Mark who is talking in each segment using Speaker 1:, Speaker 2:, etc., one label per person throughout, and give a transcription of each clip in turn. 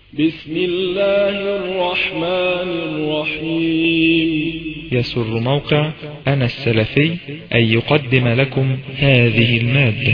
Speaker 1: بسم الله الرحمن الرحيم
Speaker 2: يسر موقع أنا السلفي أن يقدم لكم هذه المادة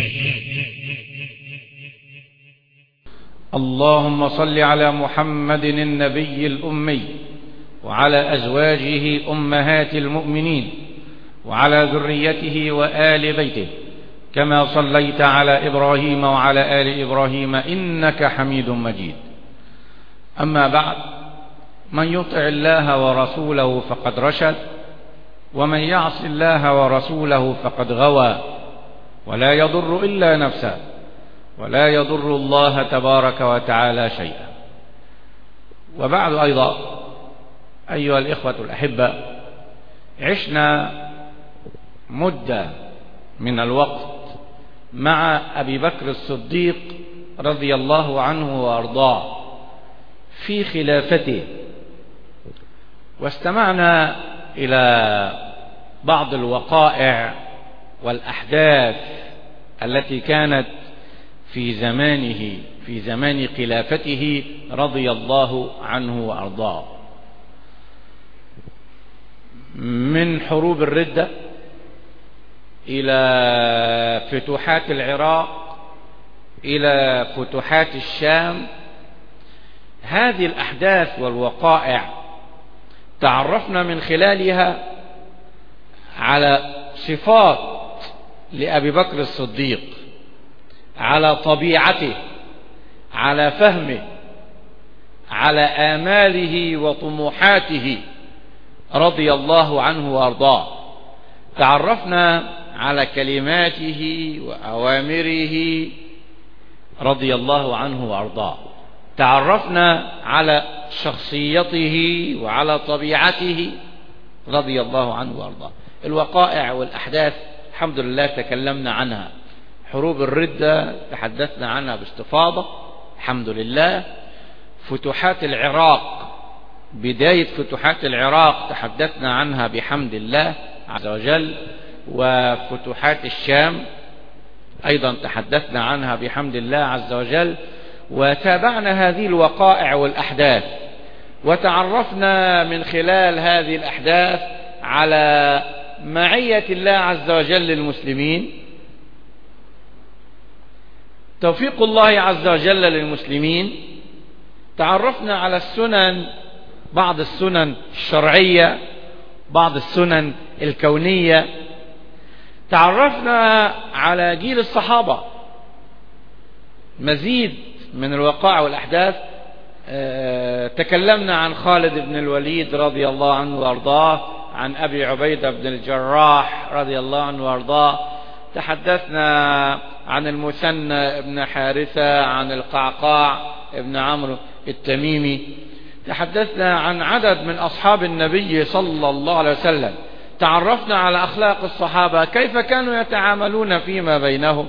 Speaker 3: اللهم صل على محمد النبي الأمي وعلى أزواجه أمهات المؤمنين وعلى ذريته وآل بيته كما صليت على إبراهيم وعلى آل إبراهيم إنك حميد مجيد أما بعد من يطع الله ورسوله فقد رشد ومن يعص الله ورسوله فقد غوى ولا يضر إلا نفسه ولا يضر الله تبارك وتعالى شيئا وبعد أيضا أيها الإخوة الأحبة عشنا مدة من الوقت مع أبي بكر الصديق رضي الله عنه وأرضاه في خلافته واستمعنا إلى بعض الوقائع والأحداث التي كانت في زمانه في زمان خلافته رضي الله عنه وأرضاه من حروب الردة إلى فتوحات العراق إلى فتوحات الشام هذه الأحداث والوقائع تعرفنا من خلالها على صفات لأبي بكر الصديق على طبيعته على فهمه على آماله وطموحاته رضي الله عنه وأرضاه تعرفنا على كلماته وأوامره رضي الله عنه وأرضاه تعرفنا على شخصيته وعلى طبيعته رضي الله عنه وارضاه الوقائع والأحداث الحمد لله تكلمنا عنها حروب الردة تحدثنا عنها باستفاضة الحمد لله فتوحات العراق بداية فتوحات العراق تحدثنا عنها بحمد الله عز وجل وفتوحات الشام أيضا تحدثنا عنها بحمد الله عز وجل وتابعنا هذه الوقائع والأحداث وتعرفنا من خلال هذه الأحداث على معية الله عز وجل للمسلمين توفيق الله عز وجل للمسلمين تعرفنا على السنن بعض السنن الشرعية بعض السنن الكونية تعرفنا على جيل الصحابة مزيد من الوقائع والأحداث تكلمنا عن خالد بن الوليد رضي الله عنه وارضاه عن أبي عبيدة بن الجراح رضي الله عنه وارضاه تحدثنا عن المثنى بن حارثة عن القعقاع بن عمرو التميمي تحدثنا عن عدد من أصحاب النبي صلى الله عليه وسلم تعرفنا على أخلاق الصحابة كيف كانوا يتعاملون فيما بينهم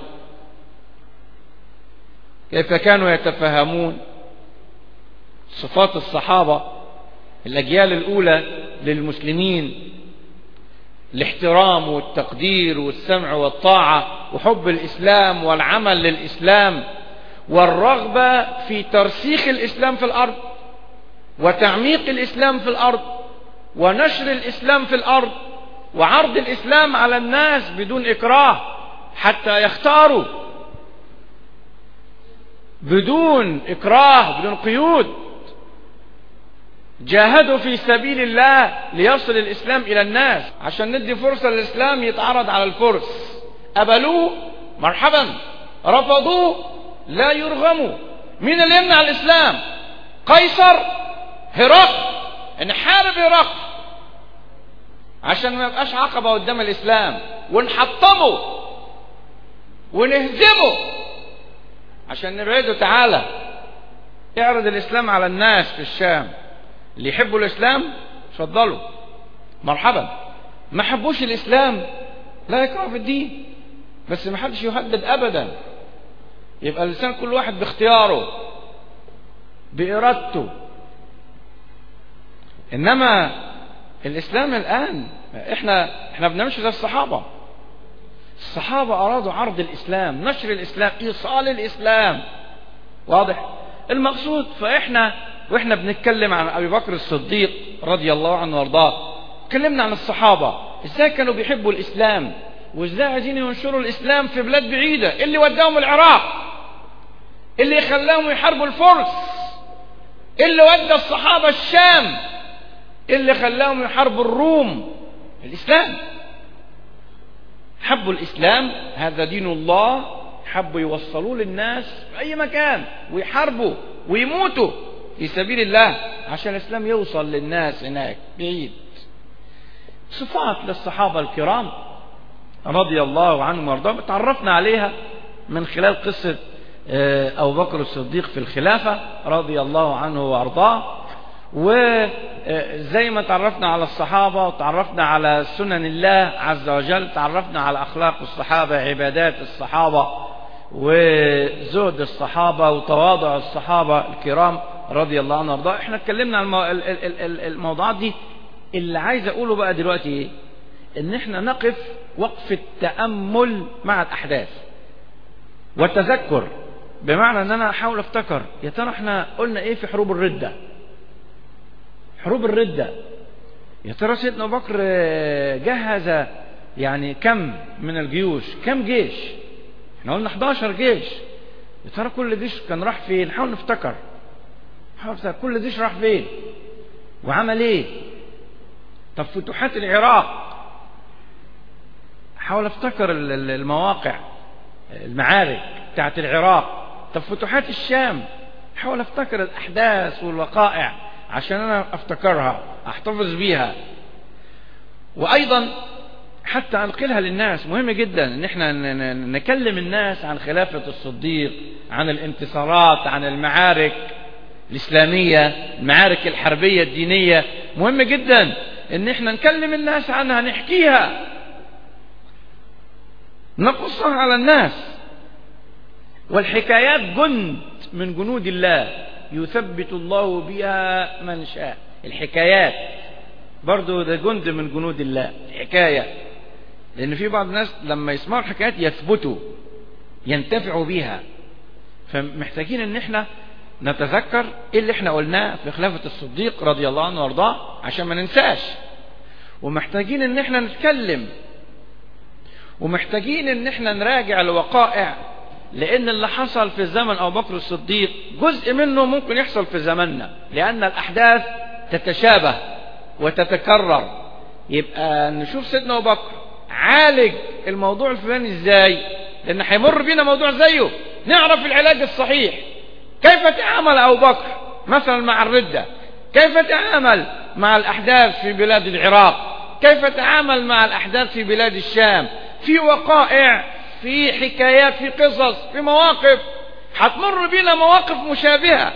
Speaker 3: كيف كانوا يتفهمون صفات الصحابة الأجيال الأولى للمسلمين الاحترام والتقدير والسمع والطاعة وحب الإسلام والعمل للإسلام والرغبة في ترسيخ الإسلام في الأرض وتعميق الإسلام في الأرض ونشر الإسلام في الأرض وعرض الإسلام على الناس بدون إكراه حتى يختاروا بدون إكراه بدون قيود جاهدوا في سبيل الله ليصل الإسلام إلى الناس عشان ندي فرصة للإسلام يتعرض على الفرس قبلوه مرحبا رفضوه لا يرغموا مين اللي يمنع الإسلام قيصر هرقل نحارب هرقل عشان ما يبقاش عقبة قدام الإسلام ونحطمه ونهزمه عشان نبعده تعالى اعرض الإسلام على الناس في الشام اللي يحبوا الإسلام اتفضلوا مرحبا ما حبوش الإسلام لا يكره في الدين بس ما حدش يهدد أبدا يبقى الإنسان كل واحد باختياره بإرادته إنما الإسلام الآن إحنا إحنا بنمشي زي الصحابة الصحابة أرادوا عرض الإسلام نشر الإسلام إيصال الإسلام واضح المقصود فإحنا وإحنا بنتكلم عن أبي بكر الصديق رضي الله عنه وارضاه اتكلمنا عن الصحابة ازاي كانوا بيحبوا الإسلام وازاي عايزين ينشروا الإسلام في بلاد بعيدة إيه اللي وداهم العراق إيه اللي خلاهم يحاربوا الفرس إيه اللي ودى الصحابة الشام إيه اللي خلاهم يحاربوا الروم الإسلام حبوا الإسلام هذا دين الله حبوا يوصلوه للناس في أي مكان ويحاربوا ويموتوا في سبيل الله عشان الإسلام يوصل للناس هناك بعيد صفات للصحابة الكرام رضي الله عنهم وارضاهم تعرفنا عليها من خلال قصة أبو بكر الصديق في الخلافة رضي الله عنه وارضاه وزي ما تعرفنا على الصحابة وتعرفنا على سنن الله عز وجل تعرفنا على أخلاق الصحابة عبادات الصحابة وزهد الصحابة وتواضع الصحابة الكرام رضي الله عنهم وارضاه احنا اتكلمنا عن الموضوعات دي اللي عايز اقوله بقى دلوقتي ايه ان احنا نقف وقف التأمل مع الاحداث والتذكر بمعنى ان انا احاول افتكر يا ترى احنا قلنا ايه في حروب الردة حروب الردة يا ترى سيدنا ابو بكر جهز يعني كم من الجيوش كم جيش احنا قلنا 11 جيش يا ترى كل جيش كان راح فين نحاول نفتكر نحاول نفتكر كل جيش راح فين وعمل ايه طب فتوحات العراق حاول افتكر المواقع المعارك بتاعت العراق طب فتوحات الشام حاول افتكر الاحداث والوقائع عشان انا افتكرها احتفظ بيها وايضا حتى انقلها للناس مهم جدا ان احنا نكلم الناس عن خلافة الصديق عن الانتصارات عن المعارك الاسلامية المعارك الحربية الدينية مهم جدا ان احنا نكلم الناس عنها نحكيها نقصها على الناس والحكايات جند من جنود الله يثبت الله بها من شاء الحكايات برضو ده جند من جنود الله حكاية لأن في بعض الناس لما يسمعوا الحكايات يثبتوا ينتفعوا بيها فمحتاجين ان احنا نتذكر ايه اللي احنا قلناه في خلافة الصديق رضي الله عنه وارضاه عشان ما ننساش ومحتاجين ان احنا نتكلم ومحتاجين ان احنا نراجع الوقائع لان اللي حصل في زمن ابو بكر الصديق جزء منه ممكن يحصل في زمننا لان الاحداث تتشابه وتتكرر يبقى نشوف سيدنا ابو بكر عالج الموضوع الفلاني ازاي لان هيمر بينا موضوع زيه نعرف العلاج الصحيح كيف تعامل ابو بكر مثلا مع الردة كيف تعامل مع الاحداث في بلاد العراق كيف تعامل مع الاحداث في بلاد الشام في وقائع في حكايات في قصص في مواقف هتمر بينا مواقف مشابهة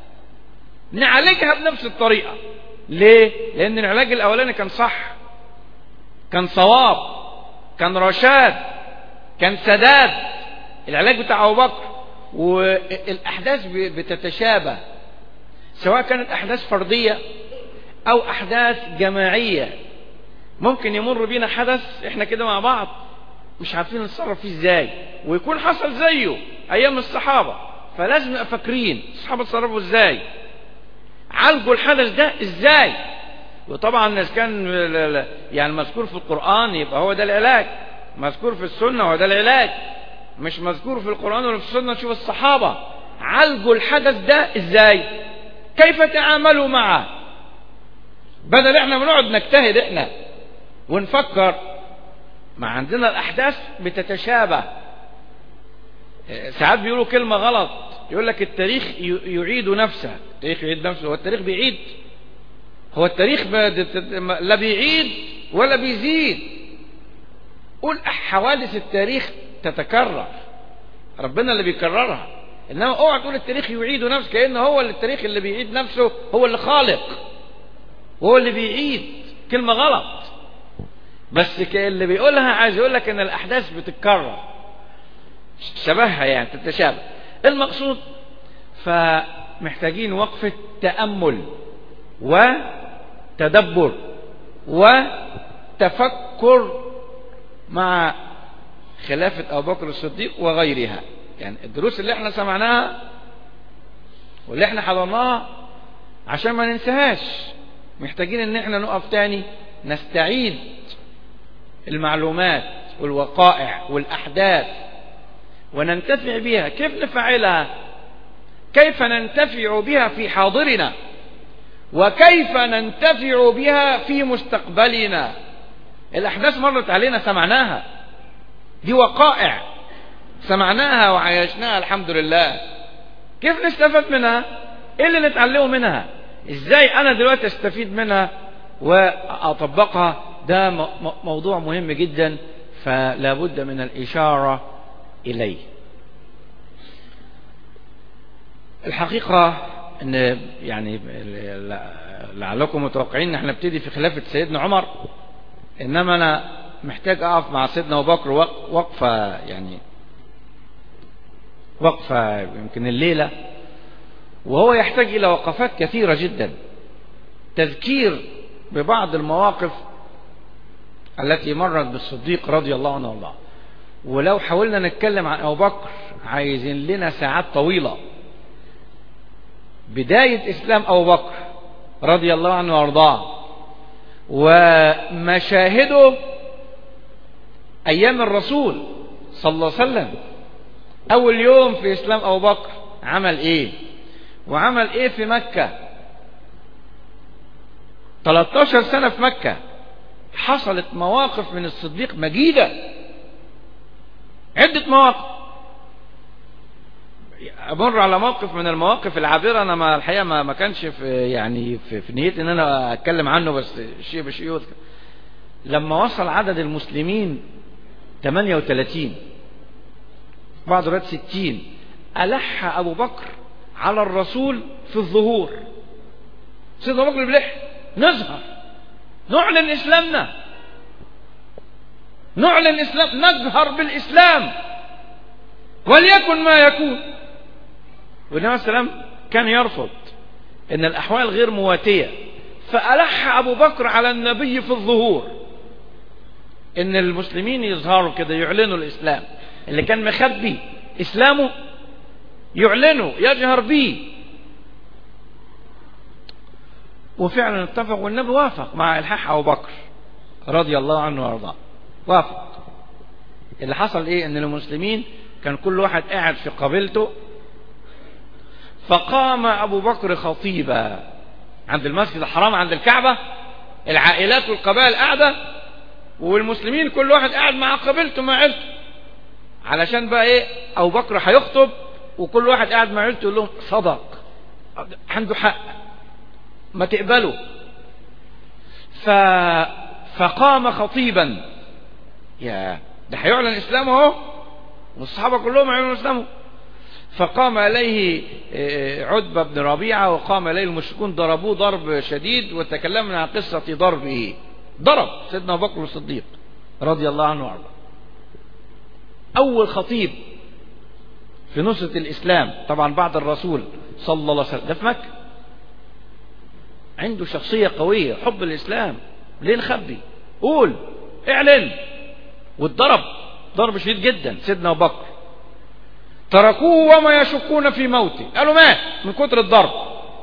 Speaker 3: نعالجها بنفس الطريقة ليه لان العلاج الاولاني كان صح كان صواب كان رشاد كان سداد العلاج بتاع ابو بكر والاحداث بتتشابه سواء كانت احداث فردية او احداث جماعية ممكن يمر بينا حدث احنا كده مع بعض مش عارفين نتصرف فيه ازاي ويكون حصل زيه ايام الصحابة فلازم نبقى فاكرين الصحابة اتصرفوا ازاي عالجوا الحدث ده ازاي وطبعا اذا كان يعني مذكور في القرآن يبقى هو ده العلاج مذكور في السنة هو ده العلاج مش مذكور في القرآن ولا في السنة نشوف الصحابة عالجوا الحدث ده ازاي كيف تعاملوا معه بدل احنا بنقعد نجتهد احنا ونفكر ما عندنا الاحداث بتتشابه ساعات بيقولوا كلمة غلط يقول لك التاريخ يعيد نفسه التاريخ يعيد نفسه هو التاريخ بيعيد هو التاريخ لا بيعيد ولا بيزيد قول حوادث التاريخ تتكرر ربنا اللي بيكررها انما اوعى تقول التاريخ يعيد نفسه كأن هو اللي التاريخ اللي بيعيد نفسه هو اللي خالق وهو اللي بيعيد كلمة غلط بس اللي بيقولها عايز يقول لك ان الاحداث بتتكرر شبهها يعني تتشابه المقصود فمحتاجين وقفة تأمل وتدبر وتفكر مع خلافة أبو بكر الصديق وغيرها يعني الدروس اللي احنا سمعناها واللي احنا حضرناها عشان ما ننساهاش محتاجين ان احنا نقف تاني نستعيد المعلومات والوقائع والأحداث وننتفع بها كيف نفعلها كيف ننتفع بها في حاضرنا وكيف ننتفع بها في مستقبلنا الأحداث مرت علينا سمعناها دي وقائع سمعناها وعايشناها الحمد لله كيف نستفاد منها ايه اللي نتعلمه منها ازاي انا دلوقتي استفيد منها واطبقها ده موضوع مهم جدا فلا بد من الاشاره اليه الحقيقه ان يعني لعلكم متوقعين ان احنا نبتدي في خلافه سيدنا عمر انما انا محتاج اقف مع سيدنا ابو بكر وقفه يعني وقفه يمكن الليله وهو يحتاج الى وقفات كثيره جدا تذكير ببعض المواقف التي مرت بالصديق رضي الله عنه الله ولو حاولنا نتكلم عن ابو بكر عايزين لنا ساعات طويله بدايه اسلام ابو بكر رضي الله عنه وارضاه ومشاهده ايام الرسول صلى الله عليه وسلم اول يوم في اسلام ابو بكر عمل ايه وعمل ايه في مكة 13 سنة في مكة حصلت مواقف من الصديق مجيدة عدة مواقف امر على موقف من المواقف العابرة انا ما الحقيقة ما, ما كانش في يعني في, في نيتي ان انا اتكلم عنه بس شيء بشيء يذكر لما وصل عدد المسلمين 38 بعض الروايات 60 ألح أبو بكر على الرسول في الظهور سيدنا أبو بكر بلح نظهر نعلن إسلامنا نعلن إسلام نجهر بالإسلام وليكن ما يكون والنبي عليه السلام كان يرفض ان الاحوال غير مواتية فألح ابو بكر على النبي في الظهور ان المسلمين يظهروا كده يعلنوا الاسلام اللي كان مخبي اسلامه يعلنه يجهر به وفعلا اتفق والنبي وافق مع الحاح ابو بكر رضي الله عنه وارضاه وافق اللي حصل ايه ان المسلمين كان كل واحد قاعد في قبيلته فقام ابو بكر خطيبا عند المسجد الحرام عند الكعبة العائلات والقبائل قاعدة والمسلمين كل واحد قاعد مع قبيلته مع عيلته علشان بقى ايه ابو بكر هيخطب وكل واحد قاعد مع عيلته يقول لهم صدق عنده حق ما تقبلوا ف... فقام خطيبا يا ده هيعلن اسلامه اهو والصحابه كلهم هيعلنوا اسلامه فقام عليه عتبة بن ربيعة وقام عليه المشركون ضربوه ضرب شديد وتكلمنا عن قصة ضربه ضرب سيدنا أبو بكر الصديق رضي الله عنه وارضاه أول خطيب في نصرة الإسلام طبعا بعد الرسول صلى الله عليه وسلم ده في مكة عنده شخصية قوية حب الإسلام ليه نخبي قول اعلن واتضرب ضرب شديد جدا سيدنا أبو بكر تركوه وما يشكون في موته قالوا مات من كتر الضرب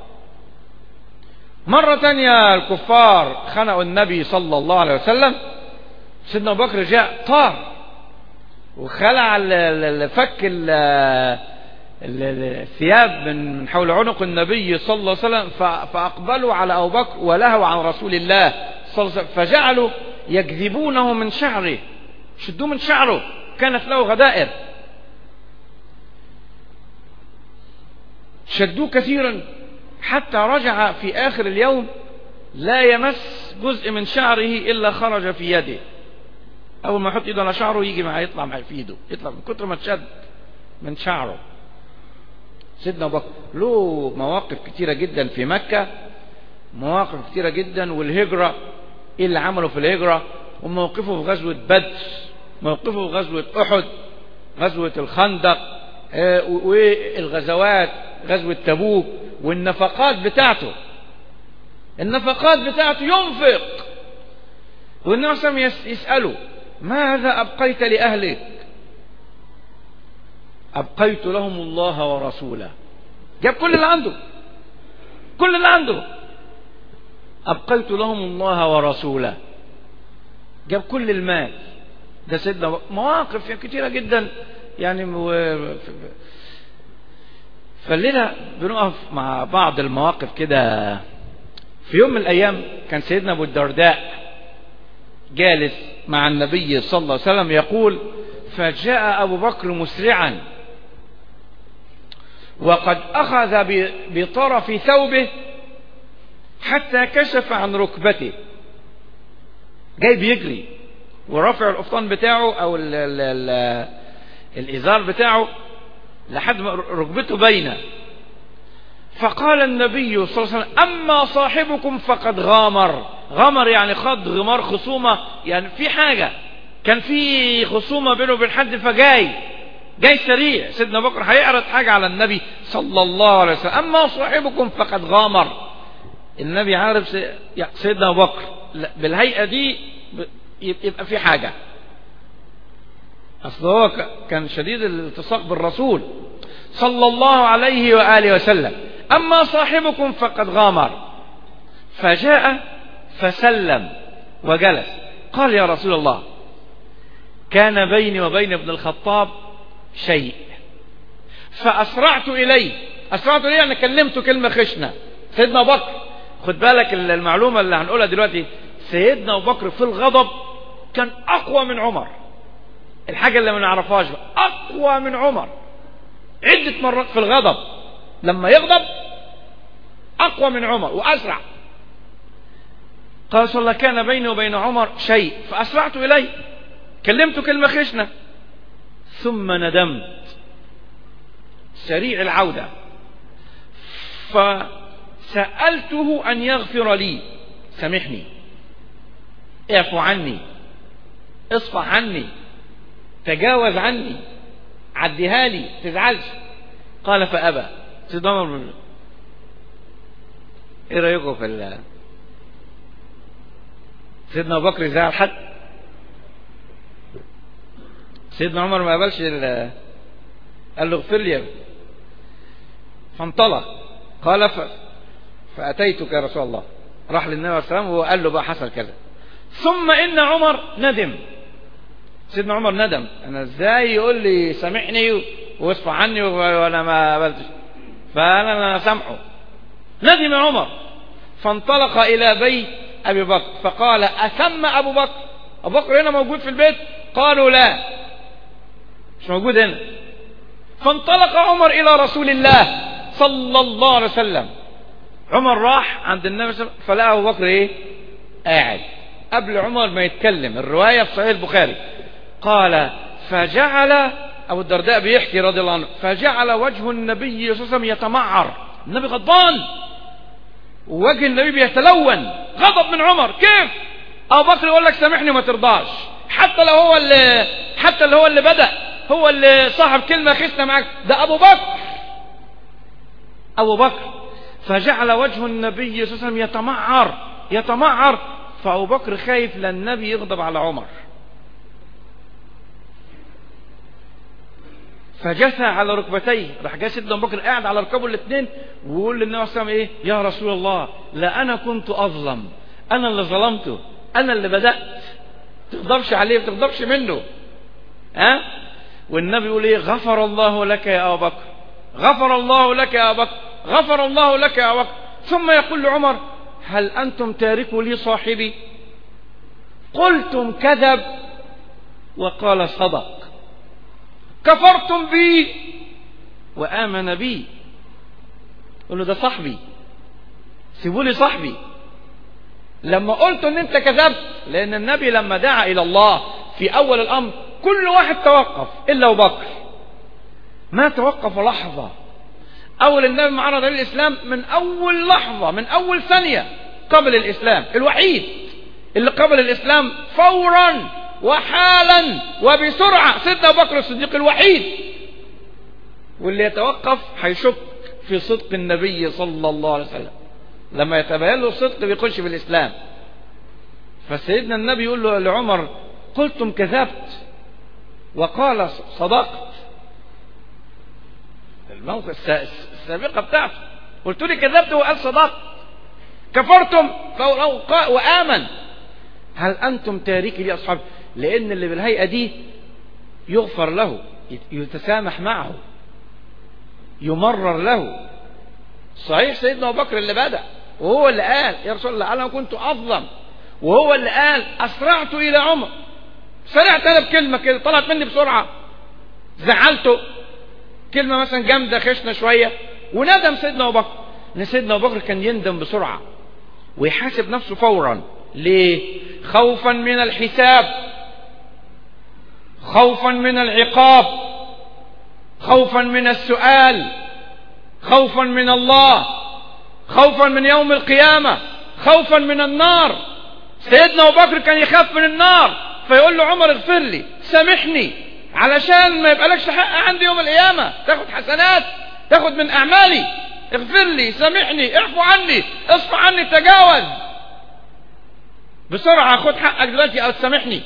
Speaker 3: مرة تانية الكفار خنقوا النبي صلى الله عليه وسلم سيدنا أبو بكر جاء طار وخلع فك الثياب من حول عنق النبي صلى الله عليه وسلم فأقبلوا على أبو بكر ولهوا عن رسول الله صلى الله عليه وسلم فجعلوا يجذبونه من شعره شدوه من شعره كانت له غدائر شدوه كثيرا حتى رجع في آخر اليوم لا يمس جزء من شعره إلا خرج في يده أول ما يحط إيده على شعره يجي معاه يطلع معاه في إيده يطلع من كتر ما اتشد من شعره سيدنا أبو بكر له مواقف كتيرة جدا في مكة مواقف كتيرة جدا والهجرة إيه اللي عمله في الهجرة وموقفه في غزوة بدر موقفه في غزوة أحد غزوة الخندق والغزوات غزوة تبوك والنفقات بتاعته النفقات بتاعته ينفق والنبي صلى الله عليه وسلم يسأله ماذا أبقيت لأهلك أبقيت لهم الله ورسوله جاب كل اللي عنده كل اللي عنده أبقيت لهم الله ورسوله جاب كل المال ده سيدنا مواقف كتيرة جدا يعني فالليلة بنقف مع بعض المواقف كده في يوم من الأيام كان سيدنا أبو الدرداء جالس مع النبي صلى الله عليه وسلم يقول فجاء أبو بكر مسرعا وقد أخذ بطرف ثوبه حتى كشف عن ركبته جاي بيجري ورافع القفطان بتاعه أو ال ال ال الإزار بتاعه لحد ما ركبته باينة فقال النبي صلى الله عليه وسلم أما صاحبكم فقد غامر غمر يعني خد غمار خصومة يعني في حاجة كان في خصومة بينه وبين حد فجاي جاي سريع سيدنا بكر هيعرض حاجة على النبي صلى الله عليه وسلم أما صاحبكم فقد غامر النبي عارف سيدنا بكر بالهيئة دي يبقى في حاجة أصل هو كان شديد الالتصاق بالرسول صلى الله عليه وآله وسلم أما صاحبكم فقد غامر فجاء فسلم وجلس قال يا رسول الله كان بيني وبين ابن الخطاب شيء فأسرعت إليه أسرعت إليه أنا كلمته كلمة خشنة سيدنا أبو بكر خد بالك المعلومة اللي هنقولها دلوقتي سيدنا أبو بكر في الغضب كان أقوى من عمر الحاجة اللي ما نعرفهاش بقى أقوى من عمر عدة مرات في الغضب لما يغضب أقوى من عمر وأسرع قال صلى الله كان بيني وبين عمر شيء فأسرعت إليه كلمته كلمة خشنة ثم ندمت سريع العودة فسألته أن يغفر لي سامحني اعفو عني اصفح عني تجاوز عني عديها لي تزعلش قال فأبى سيدنا عمر ايه رأيكم في ال سيدنا أبو بكر زعل حد سيدنا عمر ما قبلش قال له اغفر لي يا ابني فانطلق قال ف... فأتيتك يا رسول الله راح للنبي عليه السلام وقال له بقى حصل كذا ثم إن عمر ندم سيدنا عمر ندم أنا إزاي يقول لي سامحني واصفى عني وأنا ما قبلتش فأنا أنا سامحه ندم عمر فانطلق إلى بيت أبي بكر فقال أثم أبو بكر أبو بكر هنا موجود في البيت قالوا لا مش موجود هنا فانطلق عمر إلى رسول الله صلى الله عليه وسلم عمر راح عند النبي صلى الله عليه وسلم فلقى أبو بكر إيه قاعد قبل عمر ما يتكلم الرواية في صحيح البخاري قال فجعل أبو الدرداء بيحكي رضي الله عنه فجعل وجه النبي صلى الله عليه وسلم يتمعر النبي غضبان ووجه النبي بيتلون غضب من عمر كيف أبو بكر يقول لك سامحني وما ترضاش حتى لو هو اللي حتى اللي هو اللي بدأ هو اللي صاحب كلمة خسنا معاك ده أبو بكر أبو بكر فجعل وجه النبي صلى الله عليه وسلم يتمعر يتمعر فأبو بكر خايف لأن النبي يغضب على عمر فجثى على ركبتيه راح جاء سيدنا ابو بكر قاعد على ركبه الاثنين ويقول للنبي صلى الله عليه وسلم ايه يا رسول الله لا انا كنت اظلم انا اللي ظلمته انا اللي بدات تغضبش عليه ما تغضبش منه ها والنبي يقول ايه غفر الله لك يا ابو بكر غفر الله لك يا ابو بكر غفر الله لك يا ابو بكر ثم يقول لعمر هل انتم تاركوا لي صاحبي قلتم كذب وقال صدق كفرتم بي وآمن بي قل له ده صاحبي سيبوا لي صاحبي لما قلت ان انت كذبت لان النبي لما دعا الى الله في اول الامر كل واحد توقف الا ابو بكر ما توقف لحظة اول النبي ما عرض الاسلام من اول لحظة من اول ثانية قبل الاسلام الوحيد اللي قبل الاسلام فورا وحالا وبسرعة سيدنا أبو بكر الصديق الوحيد واللي يتوقف هيشك في صدق النبي صلى الله عليه وسلم لما يتبين له الصدق بيخش في الإسلام فسيدنا النبي يقول له لعمر قلتم كذبت وقال صدقت الموقف الس- السابقة بتاعته قلت لي كذبت وقال صدقت كفرتم فهو قا- وآمن هل أنتم تاركي لي أصحابي لأن اللي بالهيئة دي يغفر له يت- يتسامح معه يمرر له صحيح سيدنا أبو بكر اللي بدأ وهو اللي قال يا رسول الله أنا كنت أظلم وهو اللي قال أسرعت إلى عمر سرعت أنا بكلمة كده طلعت مني بسرعة زعلته كلمة مثلا جامدة خشنة شوية وندم سيدنا أبو بكر لأن سيدنا أبو بكر كان يندم بسرعة ويحاسب نفسه فورا ليه خوفا من الحساب خوفا من العقاب خوفا من السؤال خوفا من الله خوفا من يوم القيامة خوفا من النار سيدنا أبو بكر كان يخاف من النار فيقول له عمر اغفر لي سامحني علشان ما يبقى لكش حق عندي يوم القيامة تاخد حسنات تاخد من أعمالي اغفر لي سامحني اعفو عني اصفى عني تجاوز بسرعة خد حقك دلوقتي أو تسامحني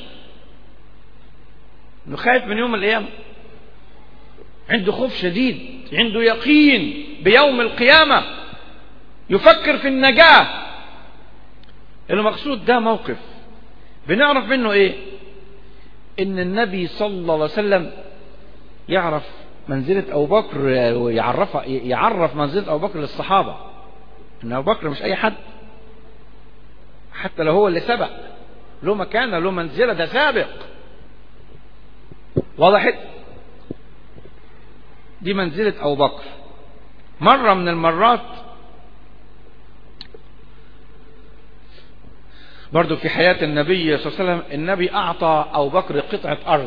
Speaker 3: انه خايف من يوم القيامة عنده خوف شديد عنده يقين بيوم القيامة يفكر في النجاة المقصود ده موقف بنعرف منه ايه ان النبي صلى الله عليه وسلم يعرف منزلة ابو بكر ويعرف يعرف منزلة ابو بكر للصحابة ان ابو بكر مش اي حد حتى لو هو اللي سبق له مكانه له منزلة ده سابق وضحت دي منزلة أبو بكر مرة من المرات برضو في حياة النبي صلى الله عليه وسلم النبي أعطى أبو بكر قطعة أرض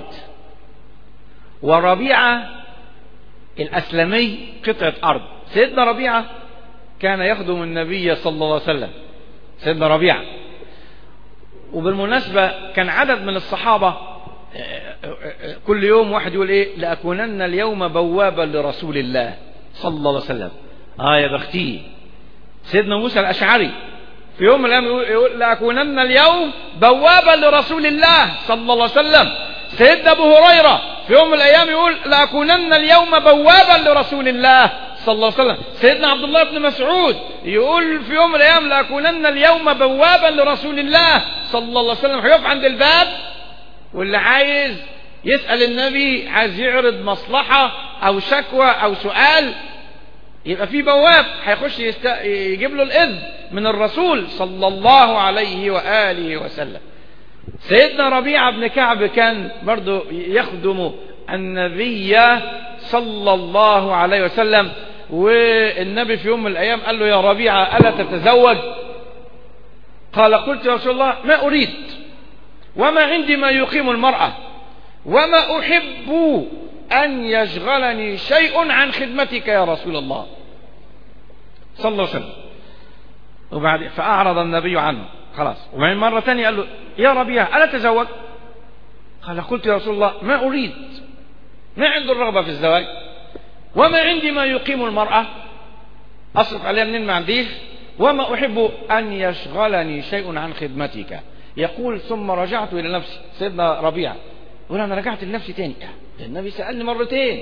Speaker 3: وربيعة الأسلمي قطعة أرض سيدنا ربيعة كان يخدم النبي صلى الله عليه وسلم سيدنا ربيعة وبالمناسبة كان عدد من الصحابة كل يوم واحد يقول ايه لأكونن اليوم بوابا لرسول الله صلى الله عليه وسلم اه يا بختي سيدنا موسى الأشعري في يوم من الأيام يقول, يقول لأكونن اليوم بوابا لرسول الله صلى الله عليه وسلم سيدنا أبو هريرة في يوم من الأيام يقول لأكونن اليوم بوابا لرسول الله صلى الله عليه وسلم سيدنا عبد الله بن مسعود يقول في يوم من الأيام لأكونن اليوم بوابا لرسول الله صلى الله عليه وسلم هيقف عند الباب واللي عايز يسأل النبي عايز يعرض مصلحة أو شكوى أو سؤال يبقى في بواب هيخش يست... يجيب له الإذن من الرسول صلى الله عليه وآله وسلم سيدنا ربيعة بن كعب كان برضو يخدم النبي صلى الله عليه وسلم والنبي في يوم من الأيام قال له يا ربيعة ألا تتزوج قال قلت يا رسول الله ما أريد وما عندي ما يقيم المرأة وما أحب أن يشغلني شيء عن خدمتك يا رسول الله صلى الله عليه وسلم وبعد فأعرض النبي عنه خلاص وبعدين مرة ثانية قال له يا ربيع ألا تزوج قال قلت يا رسول الله ما أريد ما عنده الرغبة في الزواج وما عندي ما يقيم المرأة أصرف عليها منين ما عنديش وما أحب أن يشغلني شيء عن خدمتك يقول ثم رجعت إلى نفسي سيدنا ربيع يقول أنا رجعت لنفسي تاني النبي سألني مرتين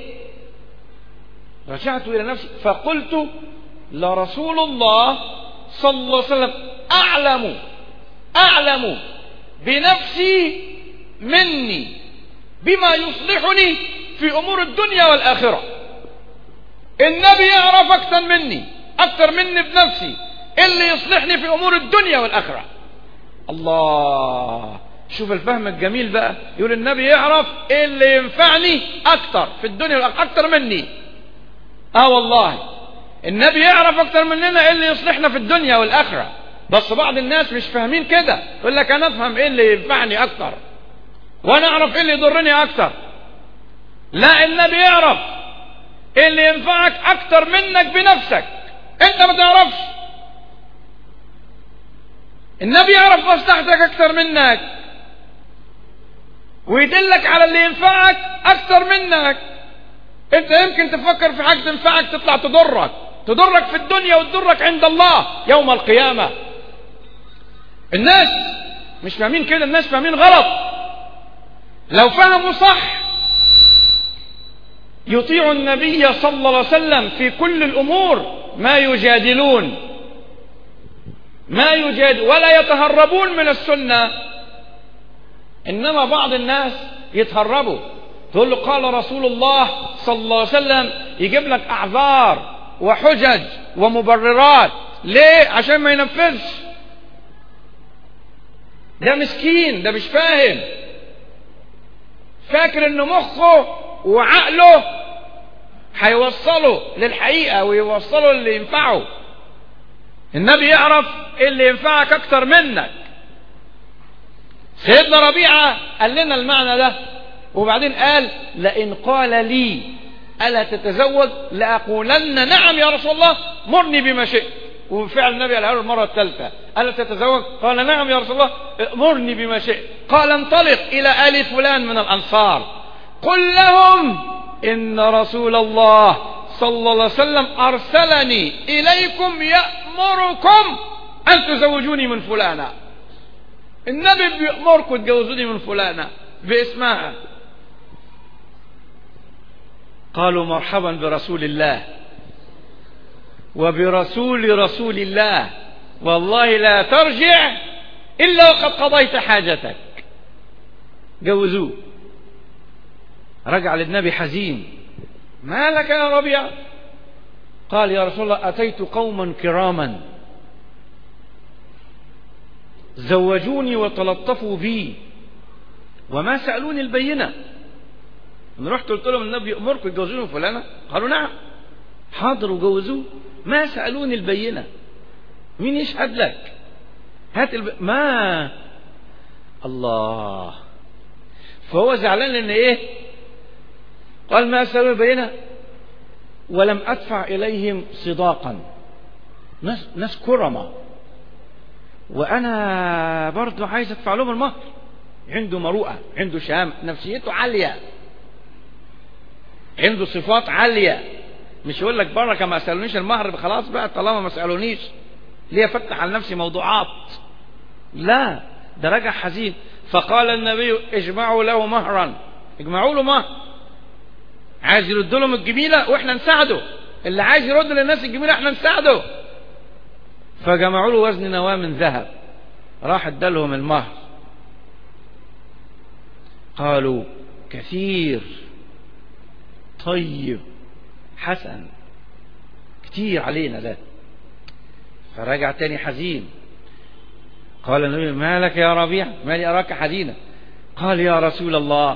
Speaker 3: رجعت إلى نفسي فقلت لرسول الله صلى الله عليه وسلم أعلم أعلم بنفسي مني بما يصلحني في أمور الدنيا والآخرة النبي يعرف أكثر مني أكثر مني بنفسي اللي يصلحني في أمور الدنيا والآخرة الله شوف الفهم الجميل بقى يقول النبي يعرف ايه اللي ينفعني اكتر في الدنيا والآخرة اكتر مني اه والله النبي يعرف اكتر مننا ايه اللي يصلحنا في الدنيا والاخره بس بعض الناس مش فاهمين كده يقول لك انا افهم ايه اللي ينفعني اكتر وانا اعرف ايه اللي يضرني اكتر لا النبي يعرف ايه اللي ينفعك اكتر منك بنفسك انت ما تعرفش النبي يعرف مصلحتك اكتر منك ويدلك على اللي ينفعك اكتر منك انت يمكن تفكر في حاجة تنفعك تطلع تضرك تضرك في الدنيا وتضرك عند الله يوم القيامة الناس مش فاهمين كده الناس فاهمين غلط لو فهموا صح يطيع النبي صلى الله عليه وسلم في كل الأمور ما يجادلون ما يجادل ولا يتهربون من السنة إنما بعض الناس يتهربوا تقول له قال رسول الله صلى الله عليه وسلم يجيب لك أعذار وحجج ومبررات ليه عشان ما ينفذش ده مسكين ده مش فاهم فاكر ان مخه وعقله هيوصله للحقيقة ويوصله اللي ينفعه النبي يعرف اللي ينفعك اكتر منك سيدنا ربيعة قال لنا المعنى ده وبعدين قال لئن قال لي ألا تتزوج لأقولن نعم يا رسول الله مرني بما شئت وفعل النبي قال له المرة الثالثة ألا تتزوج قال نعم يا رسول الله مرني بما شئت قال انطلق إلى آل فلان من الأنصار قل لهم إن رسول الله صلى الله عليه وسلم أرسلني إليكم يأمركم أن تزوجوني من فلانة النبي بيأمركم تجوزوني من فلانة باسمها قالوا مرحبا برسول الله وبرسول رسول الله والله لا ترجع إلا وقد قضيت حاجتك جوزوه رجع للنبي حزين ما لك يا ربيع قال يا رسول الله أتيت قوما كراما زوجوني وتلطفوا بي وما سألوني البينة أنا رحت قلت لهم النبي يأمركم يجوزوني فلانة قالوا نعم حاضر وجوزوه ما سألوني البينة مين يشهد لك هات الب... ما الله فهو زعلان لان ايه قال ما سألوني البينة ولم ادفع اليهم صداقا ناس, ناس كرمة وانا برضو عايز ادفع لهم المهر عنده مروءة عنده شهامة نفسيته عالية عنده صفات عالية مش يقول لك بركة ما سألونيش المهر خلاص بقى طالما ما سألونيش ليه فتح على نفسي موضوعات لا ده رجع حزين فقال النبي اجمعوا له مهرا اجمعوا له مهر عايز يرد لهم الجميلة واحنا نساعده اللي عايز يرد للناس الجميلة احنا نساعده فجمعوا له وزن نواة من ذهب راح ادالهم المهر قالوا كثير طيب حسن كتير علينا ده فرجع تاني حزين قال النبي ما لك يا ربيع ما لي أراك حزينا قال يا رسول الله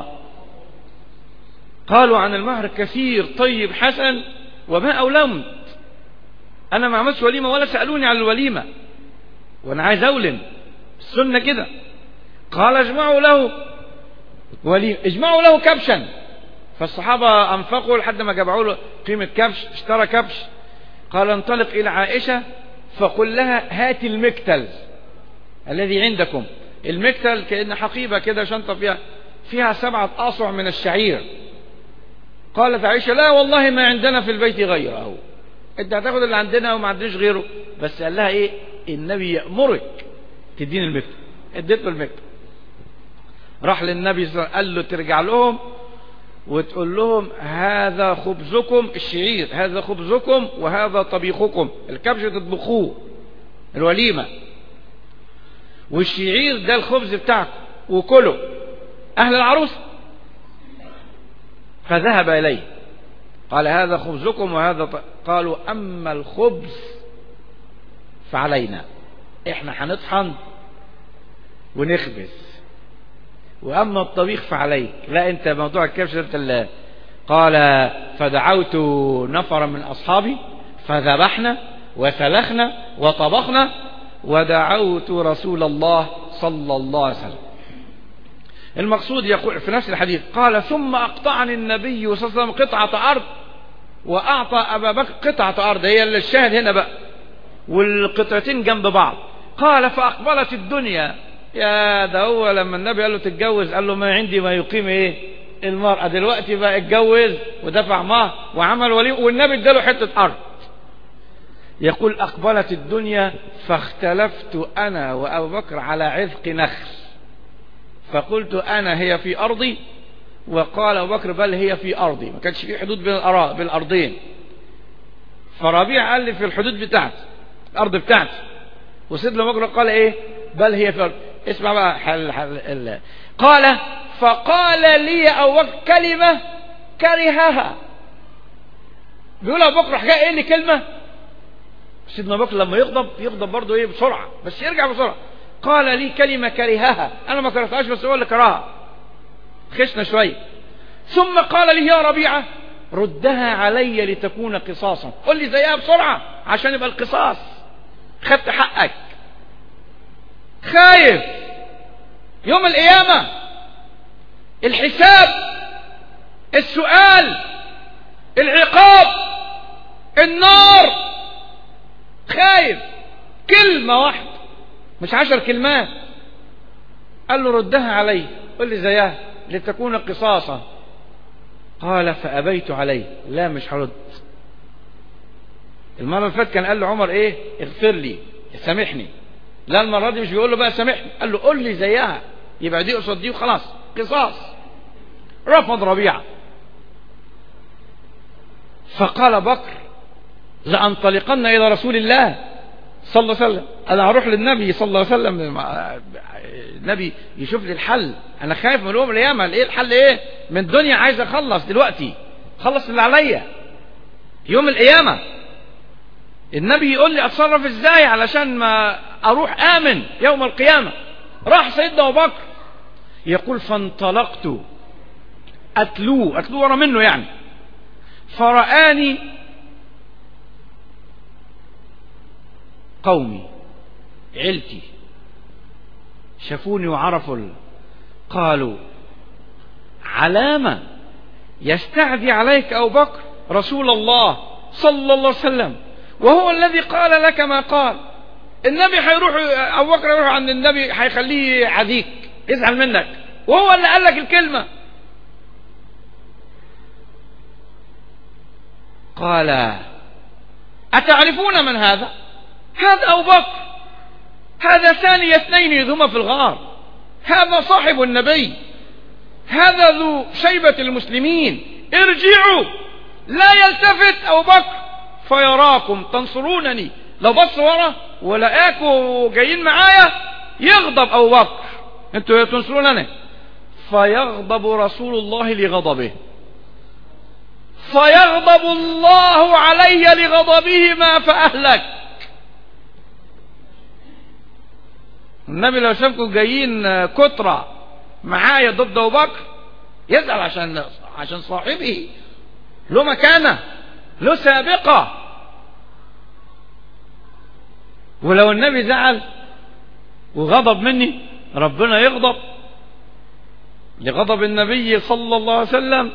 Speaker 3: قالوا عن المهر كثير طيب حسن وما أولمت أنا ما عملتش وليمة ولا سألوني عن الوليمة وأنا عايز أولم السنة كده قال اجمعوا له وليمة اجمعوا له كبشا فالصحابة أنفقوا لحد ما جمعوا له قيمة كبش اشترى كبش قال انطلق إلى عائشة فقل لها هات المكتل الذي عندكم المكتل كأن حقيبة كده شنطة فيها فيها سبعة أصع من الشعير قالت عائشة لا والله ما عندنا في البيت غيره انت هتاخد اللي عندنا وما عندناش غيره بس قال لها ايه النبي يأمرك تدين المكتل اديت له المكتل راح للنبي صلى الله عليه وسلم قال له ترجع لهم وتقول لهم هذا خبزكم الشعير هذا خبزكم وهذا طبيخكم الكبش تطبخوه الوليمة والشعير ده الخبز بتاعكم وكلوا أهل العروس فذهب إليه قال هذا خبزكم وهذا ط... قالوا أما الخبز فعلينا احنا هنطحن ونخبز وأما الطبيخ فعليك لا أنت موضوع الكبش أنت اللي قال فدعوت نفرا من أصحابي فذبحنا وسلخنا وطبخنا ودعوت رسول الله صلى الله عليه وسلم المقصود يقول في نفس الحديث قال ثم أقطعني النبي صلى الله عليه وسلم قطعة أرض وأعطى أبا بكر قطعة أرض هي اللي الشاهد هنا بقى والقطعتين جنب بعض قال فأقبلت الدنيا يا ده هو لما النبي قال له تتجوز قال له ما عندي ما يقيم ايه المرأة دلوقتي بقى اتجوز ودفع مهر وعمل ولي والنبي اداله حتة أرض يقول أقبلت الدنيا فاختلفت أنا وأبو بكر على عذق نخل فقلت أنا هي في أرضي وقال أبو بكر بل هي في أرضي ما كانش في حدود بين الأرا- بين الأرضين فربيع قال لي في الحدود بتاعتي الأرض بتاعتي وسيدنا أبو بكر قال إيه بل هي في أرض اسمع بقى حل حل ال- قال فقال لي أبو بكر كلمة كرهها بيقول أبو بكر راح جاي قايل لي كلمة سيدنا أبو بكر لما يغضب يغضب برضه إيه بسرعة بس يرجع بسرعة قال لي كلمة كرهها أنا ما كرهتهاش بس هو اللي كرهها خشنا شوية ثم قال لي يا ربيعة ردها علي لتكون قصاصا قل لي زيها بسرعة عشان يبقى القصاص خدت حقك خايف يوم القيامة الحساب السؤال العقاب النار خايف كلمة واحدة مش عشر كلمات قال له ردها علي قل لي زيها لتكون قصاصا قال فأبيت عليه لا مش هرد المرة اللي فاتت كان قال له عمر ايه اغفر لي سامحني لا المرة دي مش بيقول له بقى سامحني قال له قل لي زيها يبقى دي قصاد دي وخلاص قصاص رفض ربيعة فقال بكر لأنطلقن إلى رسول الله صلى الله عليه وسلم أنا هروح للنبي صلى الله عليه وسلم النبي يشوف لي الحل أنا خايف من يوم القيامة إيه الحل إيه من الدنيا عايز أخلص دلوقتي خلص اللي عليا يوم القيامة النبي يقول لي أتصرف إزاي علشان ما أروح آمن يوم القيامة راح سيدنا أبو بكر يقول فانطلقت أتلوه أتلوه ورا منه يعني فرآني قومي عيلتي شافوني وعرفوا ال- قالوا علامة يستعدي عليك أبو بكر رسول الله صلى الله عليه وسلم وهو الذي قال لك ما قال النبي هيروح أبو بكر يروح عند النبي هيخليه عديك يزعل منك وهو اللي قال لك الكلمة قال أتعرفون من هذا هذا أبو بكر هذا ثاني اثنين إذ هما في الغار هذا صاحب النبي هذا ذو شيبة المسلمين ارجعوا لا يلتفت أبو بكر فيراكم تنصرونني لو بص ورا ولقاكوا جايين معايا يغضب أبو بكر انتوا تنصرونني فيغضب رسول الله لغضبه فيغضب الله علي لغضبهما فأهلك النبي لو شافكم جايين كترة معايا ضد أبو بكر يزعل عشان عشان صاحبه له مكانة له سابقة ولو النبي زعل وغضب مني ربنا يغضب لغضب النبي صلى الله عليه وسلم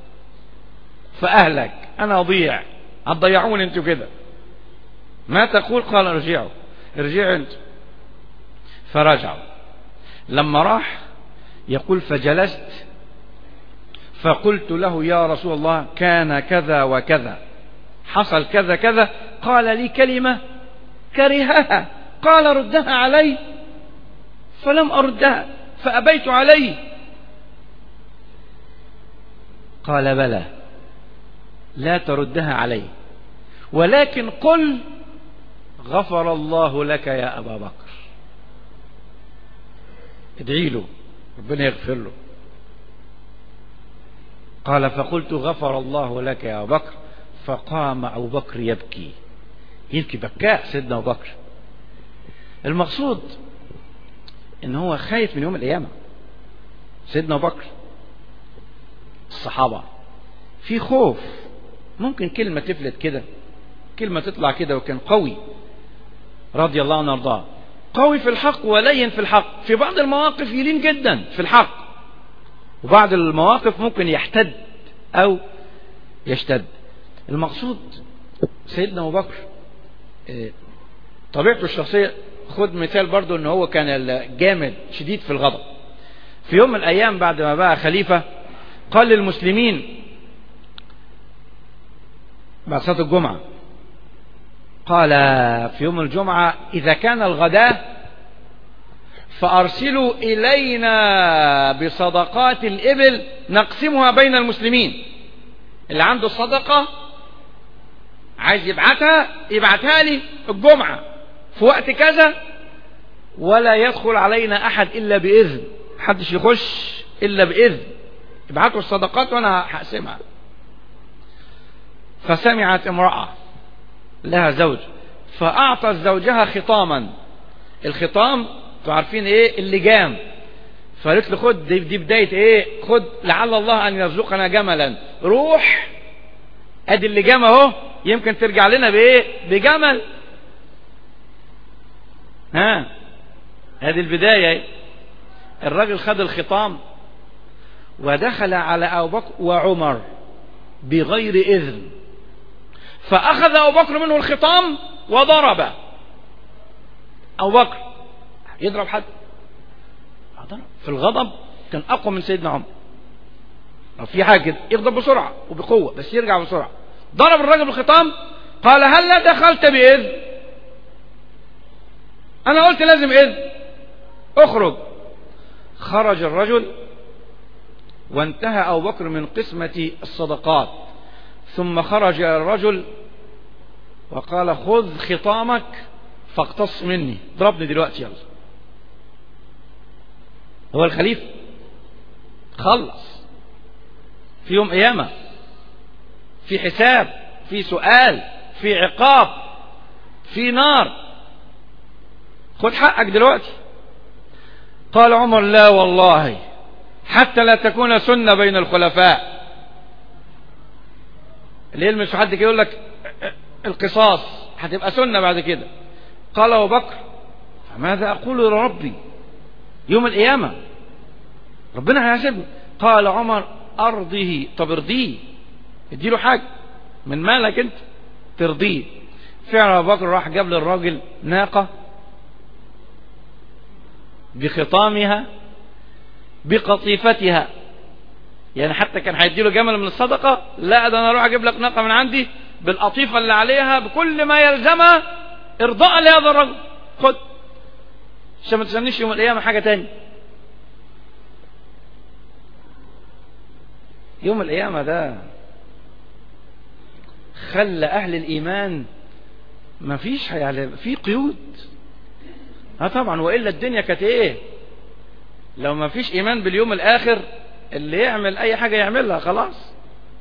Speaker 3: فأهلك أنا أضيع هتضيعوني انتوا كده ما تقول قال ارجعوا ارجعوا انتوا فرجعوا لما راح يقول فجلست فقلت له يا رسول الله كان كذا وكذا حصل كذا كذا قال لي كلمة كرهها قال ردها علي فلم أردها فأبيت عليه قال بلى لا تردها علي ولكن قل غفر الله لك يا أبا بكر ادعي له ربنا يغفر له قال فقلت غفر الله لك يا أبو بكر فقام أبو بكر يبكي يبكي بكاء سيدنا أبو بكر المقصود ان هو خايف من يوم القيامة سيدنا أبو بكر الصحابة في خوف ممكن كلمة تفلت كده كلمة تطلع كده وكان قوي رضي الله عنه وارضاه قوي في الحق ولين في الحق في بعض المواقف يلين جدا في الحق وبعض المواقف ممكن يحتد او يشتد المقصود سيدنا ابو بكر طبيعته الشخصية خد مثال برضو ان هو كان جامد شديد في الغضب في يوم من الايام بعد ما بقى خليفة قال للمسلمين بعد صلاة الجمعة قال في يوم الجمعة إذا كان الغداء فأرسلوا إلينا بصدقات الإبل نقسمها بين المسلمين اللي عنده الصدقة عايز يبعتها يبعتها لي الجمعة في وقت كذا ولا يدخل علينا أحد إلا بإذن محدش يخش إلا بإذن ابعتوا الصدقات وأنا هقسمها فسمعت امرأة لها زوج فأعطت زوجها خطاما الخطام تعرفين ايه اللجام فقالت له خد دي, دي بداية ايه خد لعل الله ان يرزقنا جملا روح ادي اللجام اهو يمكن ترجع لنا بايه بجمل ها هذه البداية ايه الراجل خد الخطام ودخل على ابو بكر وعمر بغير اذن فاخذ ابو بكر منه الخطام وضرب ابو بكر يضرب حد ضرب في الغضب كان اقوى من سيدنا عمر لو في حاجه كده يغضب بسرعه وبقوه بس يرجع بسرعه ضرب الراجل بالخطام قال هل لا دخلت باذن انا قلت لازم اذن اخرج خرج الرجل وانتهى ابو بكر من قسمه الصدقات ثم خرج الرجل وقال خذ خطامك فاقتص مني ضربني دلوقتي يلا هو الخليفة خلص في يوم قيامة في حساب في سؤال في عقاب في نار خد حقك دلوقتي قال عمر لا والله حتى لا تكون سنة بين الخلفاء اللي يلمس حد كده يقول لك القصاص هتبقى سنة بعد كده قال أبو بكر فماذا أقول لربي يوم القيامة ربنا هيحاسبني قال عمر أرضه طب ارضيه اديله حاجة من مالك انت ترضيه فعلا أبو بكر راح جاب للراجل ناقة بخطامها بقطيفتها يعني حتى كان هيديله جمل من الصدقة لا ده انا اروح اجيب لك ناقة من عندي بالقطيفة اللي عليها بكل ما يلزمها ارضاء لهذا الرجل خد عشان ما تسألنيش يوم القيامة حاجة تاني يوم القيامة ده خلى أهل الإيمان ما فيش يعني في قيود ها طبعا وإلا الدنيا كانت إيه لو ما فيش إيمان باليوم الآخر اللي يعمل أي حاجة يعملها خلاص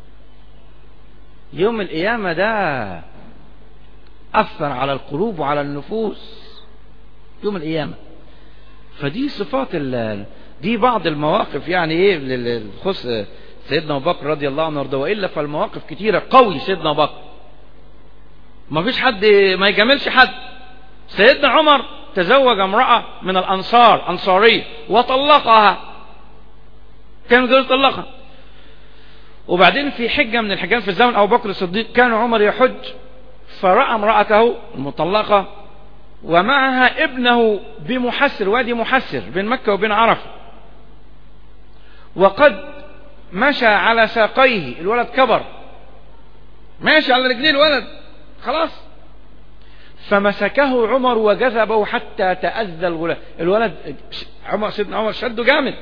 Speaker 3: يوم القيامة ده أثر على القلوب وعلى النفوس يوم القيامة فدي صفات ال دي بعض المواقف يعني ايه خص سيدنا ابو بكر رضي الله عنه وارضاه والا فالمواقف كتيره قوي سيدنا ابو بكر ما فيش حد ما يجاملش حد سيدنا عمر تزوج امراه من الانصار انصاريه وطلقها كان يقول طلقها وبعدين في حجه من الحجات في زمن ابو بكر الصديق كان عمر يحج فراى امراته المطلقه ومعها ابنه بمحسر وادي محسر بين مكة وبين عرفة وقد مشى على ساقيه الولد كبر ماشي على رجليه الولد خلاص فمسكه عمر وجذبه حتى تأذى الغلام الولد عمر سيدنا عمر شده جامد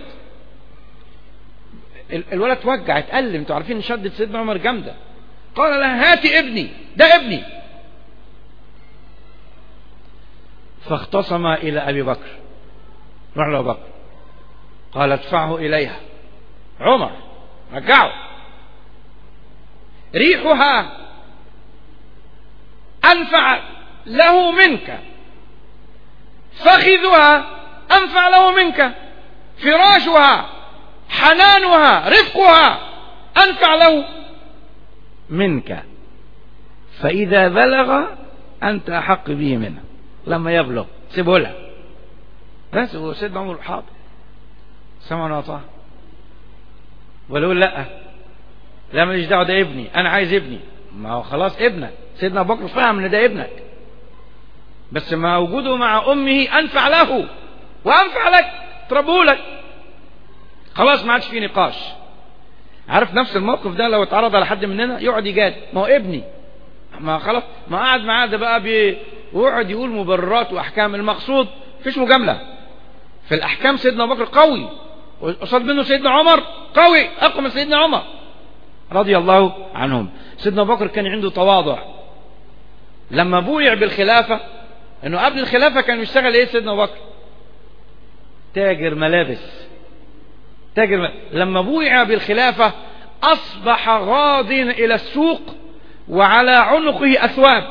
Speaker 3: الولد توجع اتألم انتوا عارفين شدة سيدنا عمر جامدة قال له هاتي ابني ده ابني فاختصم إلى أبي بكر راح له بكر قال ادفعه إليها عمر رجعه ريحها أنفع له منك فخذها أنفع له منك فراشها حنانها رفقها أنفع له منك فإذا بلغ أنت أحق به منه لما يبلغ سيبه لها بس هو سيدنا عمر حاضر سمعنا وطاعة ولا يقول لا لا ماليش دعوه ده ابني انا عايز ابني ما هو خلاص ابنك سيدنا ابو بكر فهم ان ده ابنك بس ما وجوده مع امه انفع له وانفع لك تربه لك خلاص ما عادش في نقاش عارف نفس الموقف ده لو اتعرض على حد مننا يقعد يجاد ما هو ابني ما خلاص ما قعد معاه ده بقى بي ويقعد يقول مبررات واحكام المقصود مفيش مجامله في الاحكام سيدنا ابو بكر قوي قصاد منه سيدنا عمر قوي اقوى من سيدنا عمر رضي الله عنهم سيدنا ابو بكر كان عنده تواضع لما بويع بالخلافة انه قبل الخلافة كان يشتغل ايه سيدنا ابو بكر تاجر ملابس تاجر ملابس. لما بويع بالخلافة اصبح غاض الى السوق وعلى عنقه اثواب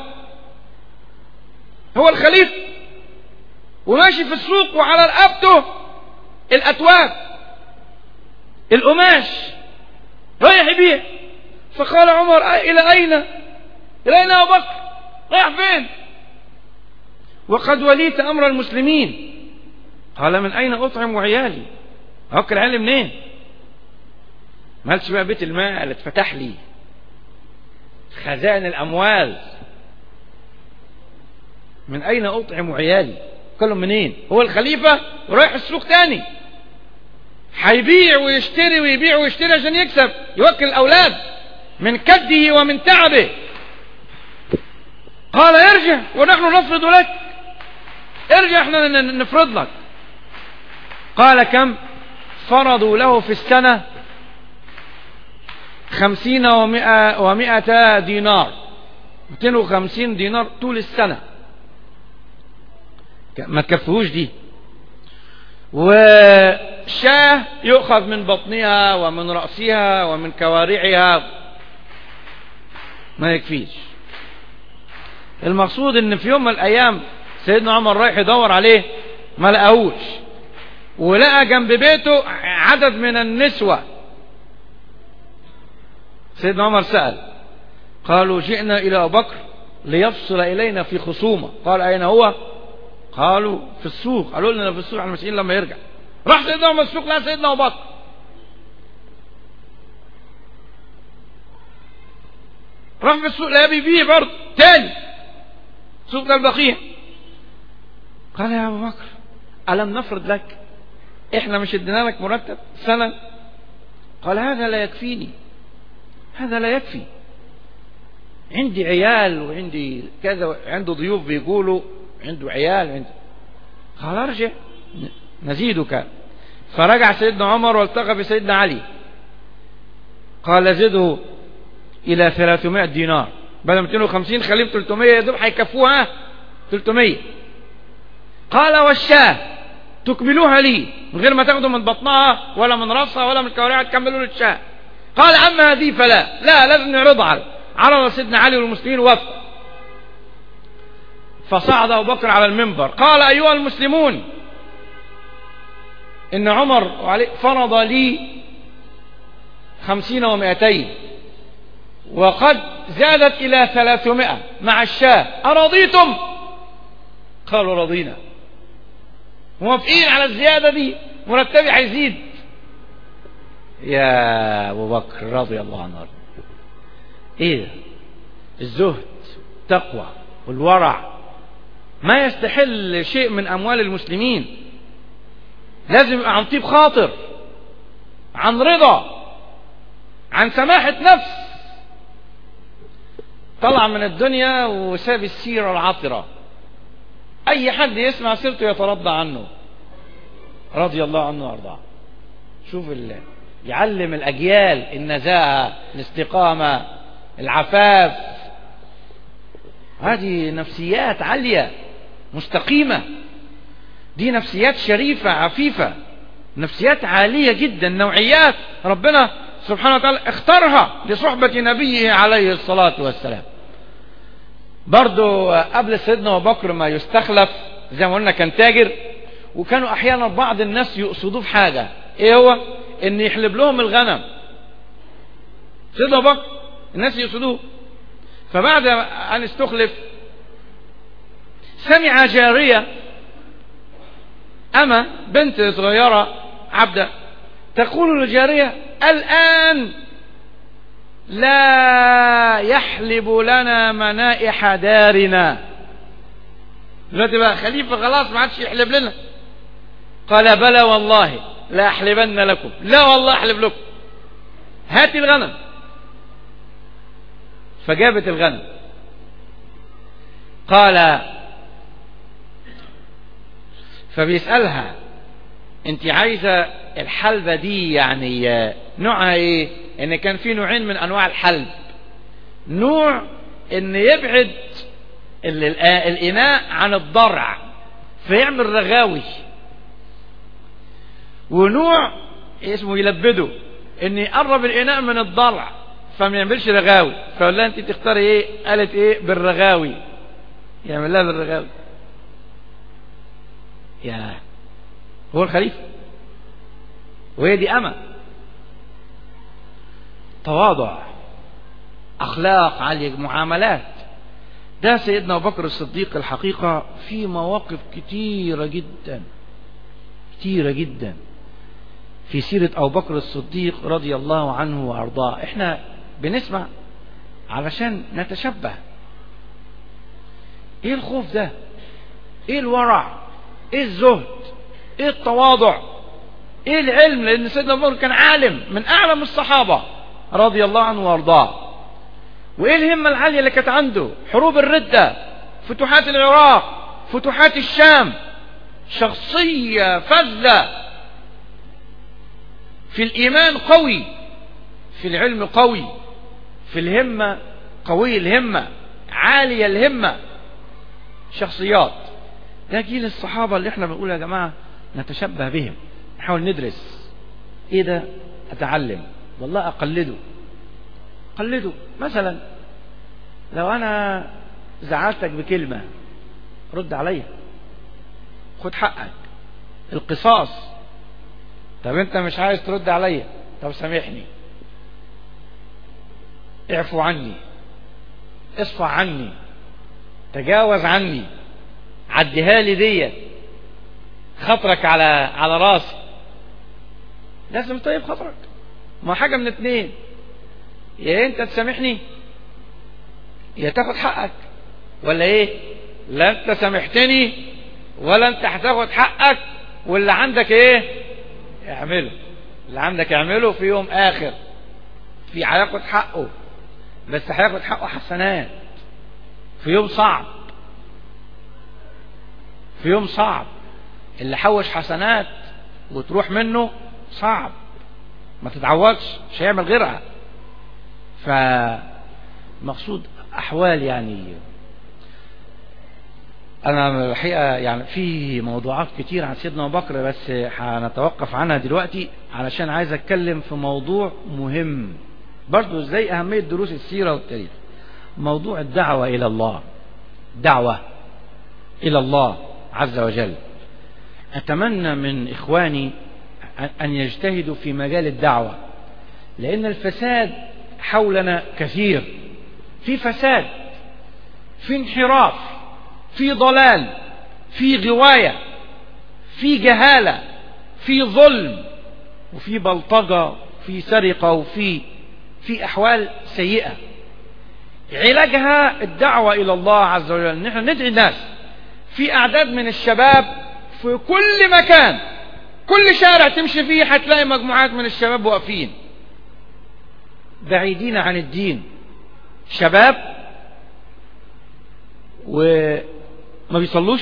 Speaker 3: هو الخليفة وماشي في السوق وعلى رقبته الاتواب القماش رايح يبيع فقال عمر الى اين الى اين يا ابو بكر رايح فين وقد وليت امر المسلمين قال من اين اطعم عيالي اكل عيالي منين ما قالش بقى بيت المال اتفتح لي خزائن الاموال من اين اطعم عيالي كلهم منين هو الخليفة ورايح السوق تاني هيبيع ويشتري ويبيع ويشتري عشان يكسب يوكل الاولاد من كده ومن تعبه قال ارجع ونحن نفرض لك ارجع احنا نفرض لك قال كم فرضوا له في السنة خمسين ومائة, ومائة دينار 250 دينار طول السنة ما تكفهوش دي وشاه يؤخذ من بطنها ومن رأسها ومن كوارعها ما يكفيش المقصود ان في يوم من الايام سيدنا عمر رايح يدور عليه ما لقاهوش ولقى جنب بيته عدد من النسوة سيدنا عمر سأل قالوا جئنا الى ابو بكر ليفصل الينا في خصومة قال اين هو قالوا في السوق قالوا لنا في السوق على المسيحيين لما يرجع راح سيدنا عمر السوق لا سيدنا ابو بكر راح في السوق لا بيبيع برضه تاني سوق ده البقيع قال يا ابو بكر الم نفرض لك احنا مش ادينا لك مرتب سنة قال هذا لا يكفيني هذا لا يكفي عندي عيال وعندي كذا عنده ضيوف بيقولوا عنده عيال عنده قال ارجع نزيدك فرجع سيدنا عمر والتقى بسيدنا علي قال زده الى 300 دينار بدل 250 خليه 300 يا دوب هيكفوها 300 قال والشاه تكملوها لي من غير ما تاخدوا من بطنها ولا من راسها ولا من كوارعها تكملوا للشاه قال اما هذه فلا لا لازم نعرضها على عرض سيدنا علي والمسلمين وافق فصعد ابو بكر على المنبر قال ايها المسلمون ان عمر فرض لي خمسين ومائتين وقد زادت الى ثلاثمائة مع الشاه ارضيتم قالوا رضينا موافقين على الزيادة دي مرتبي هيزيد يا ابو بكر رضي الله عنه ايه ده الزهد التقوى والورع ما يستحل شيء من اموال المسلمين لازم يبقى عن طيب خاطر عن رضا عن سماحة نفس طلع من الدنيا وساب السيرة العطرة اي حد يسمع سيرته يترضى عنه رضي الله عنه وارضاه شوف الله يعلم الاجيال النزاهة الاستقامة العفاف هذه نفسيات عالية مستقيمة دي نفسيات شريفة عفيفة نفسيات عالية جدا نوعيات ربنا سبحانه وتعالى اختارها لصحبة نبيه عليه الصلاة والسلام برضو قبل سيدنا ابو بكر ما يستخلف زي ما قلنا كان تاجر وكانوا احيانا بعض الناس يقصدوه في حاجة ايه هو ان يحلب لهم الغنم سيدنا ابو بكر الناس يقصدوه فبعد ان استخلف سمع جارية اما بنت صغيرة عبدة تقول للجارية الان لا يحلب لنا منائح دارنا دلوقتي بقى خليفة خلاص ما عادش يحلب لنا قال بلى والله لا احلبن لكم لا والله احلب لكم هاتي الغنم فجابت الغنم قال فبيسألها انت عايزة الحلبة دي يعني آه، نوعها ايه ان كان في نوعين من انواع الحلب نوع ان يبعد ال- الآ- الاناء عن الضرع فيعمل رغاوي ونوع اسمه يلبده ان يقرب الاناء من الضرع فما يعملش رغاوي فقال لها انت تختاري ايه قالت ايه بالرغاوي يعمل لها بالرغاوي يا هو الخليفة وهي دي أمة تواضع أخلاق عالية معاملات ده سيدنا أبو بكر الصديق الحقيقة في مواقف كتيرة جدا كتيرة جدا في سيرة أبو بكر الصديق رضي الله عنه وأرضاه احنا بنسمع علشان نتشبه ايه الخوف ده ايه الورع ايه الزهد ايه التواضع ايه العلم لان سيدنا ابو بكر كان عالم من اعلم الصحابه رضي الله عنه وارضاه وايه الهمه العاليه اللي كانت عنده حروب الرده فتوحات العراق فتوحات الشام شخصيه فذه في الايمان قوي في العلم قوي في الهمه قوي الهمه عاليه الهمه شخصيات ده جيل الصحابة اللي احنا بنقول يا جماعة نتشبه بهم نحاول ندرس ايه ده اتعلم والله اقلده قلده مثلا لو انا زعلتك بكلمة رد عليا خد حقك القصاص طب انت مش عايز ترد عليا طب سامحني اعفو عني اصفع عني تجاوز عني عديها لي ديت خطرك على على راسي لازم طيب خطرك ما حاجه من اتنين يا انت تسامحني يا تاخد حقك ولا ايه لا انت سامحتني ولا انت هتاخد حقك واللي عندك ايه اعمله اللي عندك اعمله في يوم اخر في هياخد حقه بس هياخد حقه حسنات في يوم صعب في يوم صعب اللي حوش حسنات وتروح منه صعب ما تتعوضش مش هيعمل غيرها فمقصود احوال يعني انا الحقيقه يعني في موضوعات كتير عن سيدنا ابو بكر بس هنتوقف عنها دلوقتي علشان عايز اتكلم في موضوع مهم برضو ازاي اهميه دروس السيره والتاريخ موضوع الدعوه الى الله دعوه الى الله عز وجل أتمنى من إخواني أن يجتهدوا في مجال الدعوة لأن الفساد حولنا كثير في فساد في انحراف في ضلال في غواية في جهالة في ظلم وفي بلطجة في سرقة وفي في أحوال سيئة علاجها الدعوة إلى الله عز وجل نحن ندعي الناس في أعداد من الشباب في كل مكان كل شارع تمشي فيه هتلاقي مجموعات من الشباب واقفين بعيدين عن الدين شباب وما بيصلوش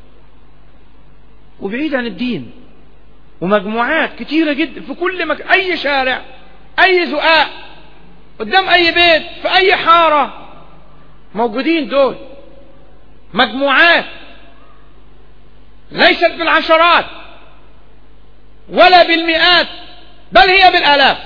Speaker 3: وبعيد عن الدين ومجموعات كتيرة جدا في كل مكان أي شارع أي زقاق قدام أي بيت في أي حارة موجودين دول مجموعات ليست بالعشرات ولا بالمئات بل هي بالآلاف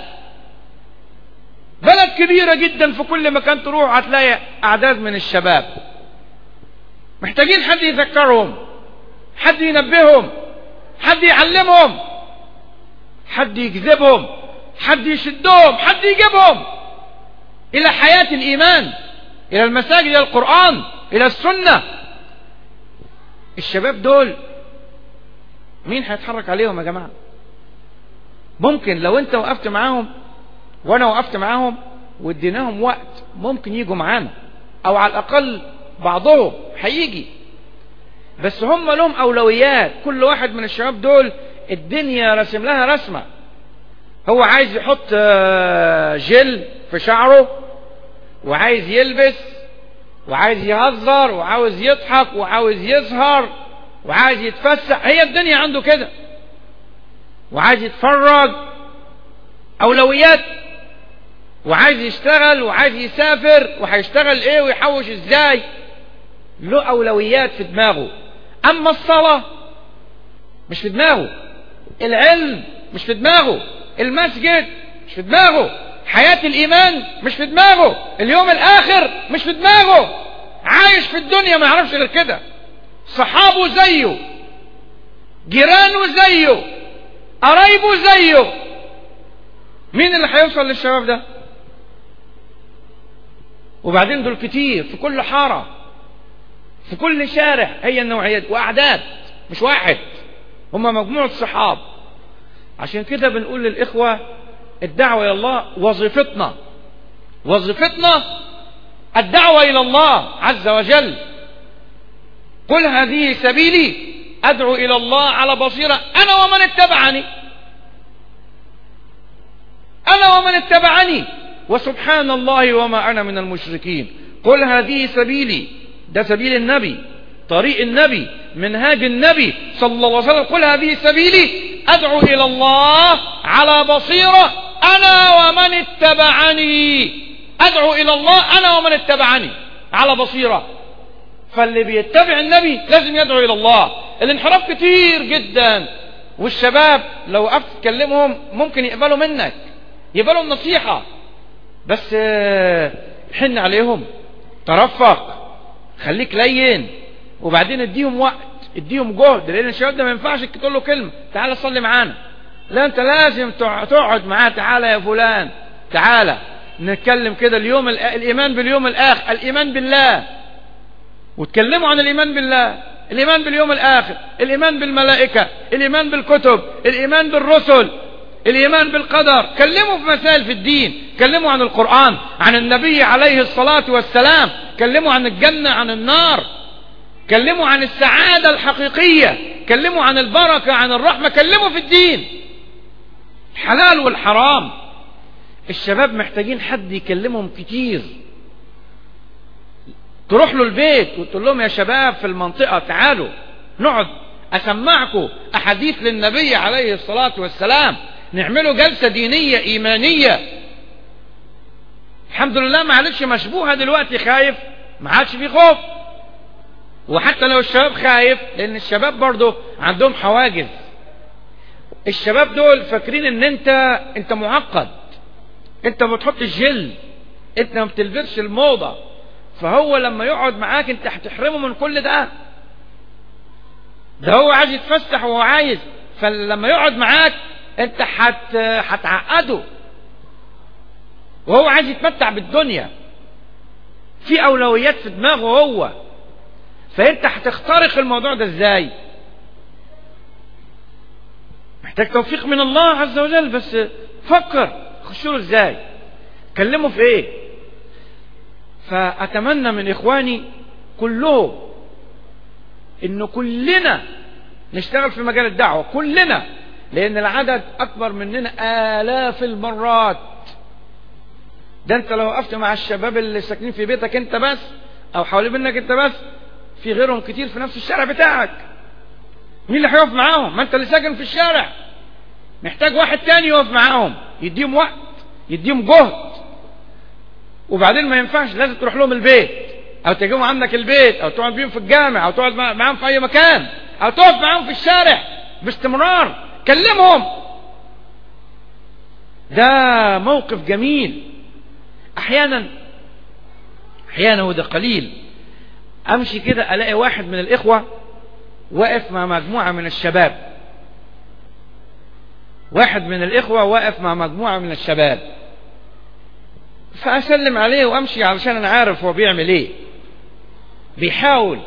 Speaker 3: بلد كبيرة جدا في كل مكان تروح هتلاقي أعداد من الشباب محتاجين حد يذكرهم حد ينبههم حد يعلمهم حد يجذبهم حد يشدهم حد يجيبهم إلى حياة الإيمان إلى المساجد إلى القرآن إلى السنة الشباب دول مين هيتحرك عليهم يا جماعة ممكن لو انت وقفت معاهم وانا وقفت معاهم واديناهم وقت ممكن يجوا معانا او على الاقل بعضهم هيجي بس هم لهم اولويات كل واحد من الشباب دول الدنيا رسم لها رسمة هو عايز يحط جل في شعره وعايز يلبس وعايز يهزر وعاوز يضحك وعاوز يسهر وعايز يتفسح هي الدنيا عنده كده وعايز يتفرج أولويات وعايز يشتغل وعايز يسافر وهيشتغل ايه ويحوش ازاي له أولويات في دماغه أما الصلاة مش في دماغه العلم مش في دماغه المسجد مش في دماغه حياة الإيمان مش في دماغه اليوم الآخر مش في دماغه عايش في الدنيا ما يعرفش غير كده صحابه زيه جيرانه زيه قرايبه زيه مين اللي هيوصل للشباب ده وبعدين دول كتير في كل حارة في كل شارع هي النوعيات وأعداد مش واحد هم مجموعة صحاب عشان كده بنقول للإخوة الدعوة إلى الله وظيفتنا وظيفتنا الدعوة إلى الله عز وجل قل هذه سبيلي أدعو إلى الله على بصيرة أنا ومن اتبعني أنا ومن اتبعني وسبحان الله وما أنا من المشركين قل هذه سبيلي ده سبيل النبي طريق النبي منهاج النبي صلى الله عليه وسلم قل هذه سبيلي أدعو إلى الله على بصيرة أنا ومن اتبعني أدعو إلى الله أنا ومن اتبعني على بصيرة فاللي بيتبع النبي لازم يدعو إلى الله الانحراف كتير جدا والشباب لو وقفت تكلمهم ممكن يقبلوا منك يقبلوا النصيحة بس حن عليهم ترفق خليك لين وبعدين اديهم وقت اديهم جهد لان الشباب ده ما ينفعش تقول له كلمه تعالى صلي معانا لا انت لازم تقعد معاه تعالى يا فلان تعالى نتكلم كده اليوم الايمان باليوم الاخر الايمان بالله وتكلموا عن الايمان بالله الايمان باليوم الاخر الايمان بالملائكه الايمان بالكتب الايمان بالرسل الايمان بالقدر كلموا في مسائل في الدين كلموا عن القران عن النبي عليه الصلاه والسلام كلموا عن الجنه عن النار كلموا عن السعاده الحقيقيه كلموا عن البركه عن الرحمه كلموا في الدين الحلال والحرام الشباب محتاجين حد يكلمهم كتير تروح له البيت وتقول لهم يا شباب في المنطقة تعالوا نقعد أسمعكم أحاديث للنبي عليه الصلاة والسلام نعملوا جلسة دينية إيمانية الحمد لله ما عادش مشبوهة دلوقتي خايف ما عادش في خوف وحتى لو الشباب خايف لأن الشباب برضه عندهم حواجز الشباب دول فاكرين ان انت انت معقد انت ما بتحطش جل انت ما بتلبسش الموضة فهو لما يقعد معاك انت هتحرمه من كل ده ده هو عايز يتفسح وهو عايز فلما يقعد معاك انت هت هتعقده وهو عايز يتمتع بالدنيا في اولويات في دماغه هو فانت هتخترق الموضوع ده ازاي محتاج توفيق من الله عز وجل بس فكر خشوا ازاي كلموا في ايه فاتمنى من اخواني كلهم انه كلنا نشتغل في مجال الدعوة كلنا لان العدد اكبر مننا الاف المرات ده انت لو وقفت مع الشباب اللي ساكنين في بيتك انت بس او حوالين منك انت بس في غيرهم كتير في نفس الشارع بتاعك مين اللي هيقف معاهم ما انت اللي ساكن في الشارع محتاج واحد تاني يقف معاهم يديهم وقت يديهم جهد وبعدين ما ينفعش لازم تروح لهم البيت او تجيهم عندك البيت او تقعد بيهم في الجامع او تقعد معاهم في اي مكان او تقف معاهم في الشارع باستمرار كلمهم ده موقف جميل احيانا احيانا وده قليل امشي كده الاقي واحد من الاخوة واقف مع مجموعة من الشباب واحد من الاخوة واقف مع مجموعة من الشباب فاسلم عليه وامشي علشان انا عارف هو بيعمل ايه بيحاول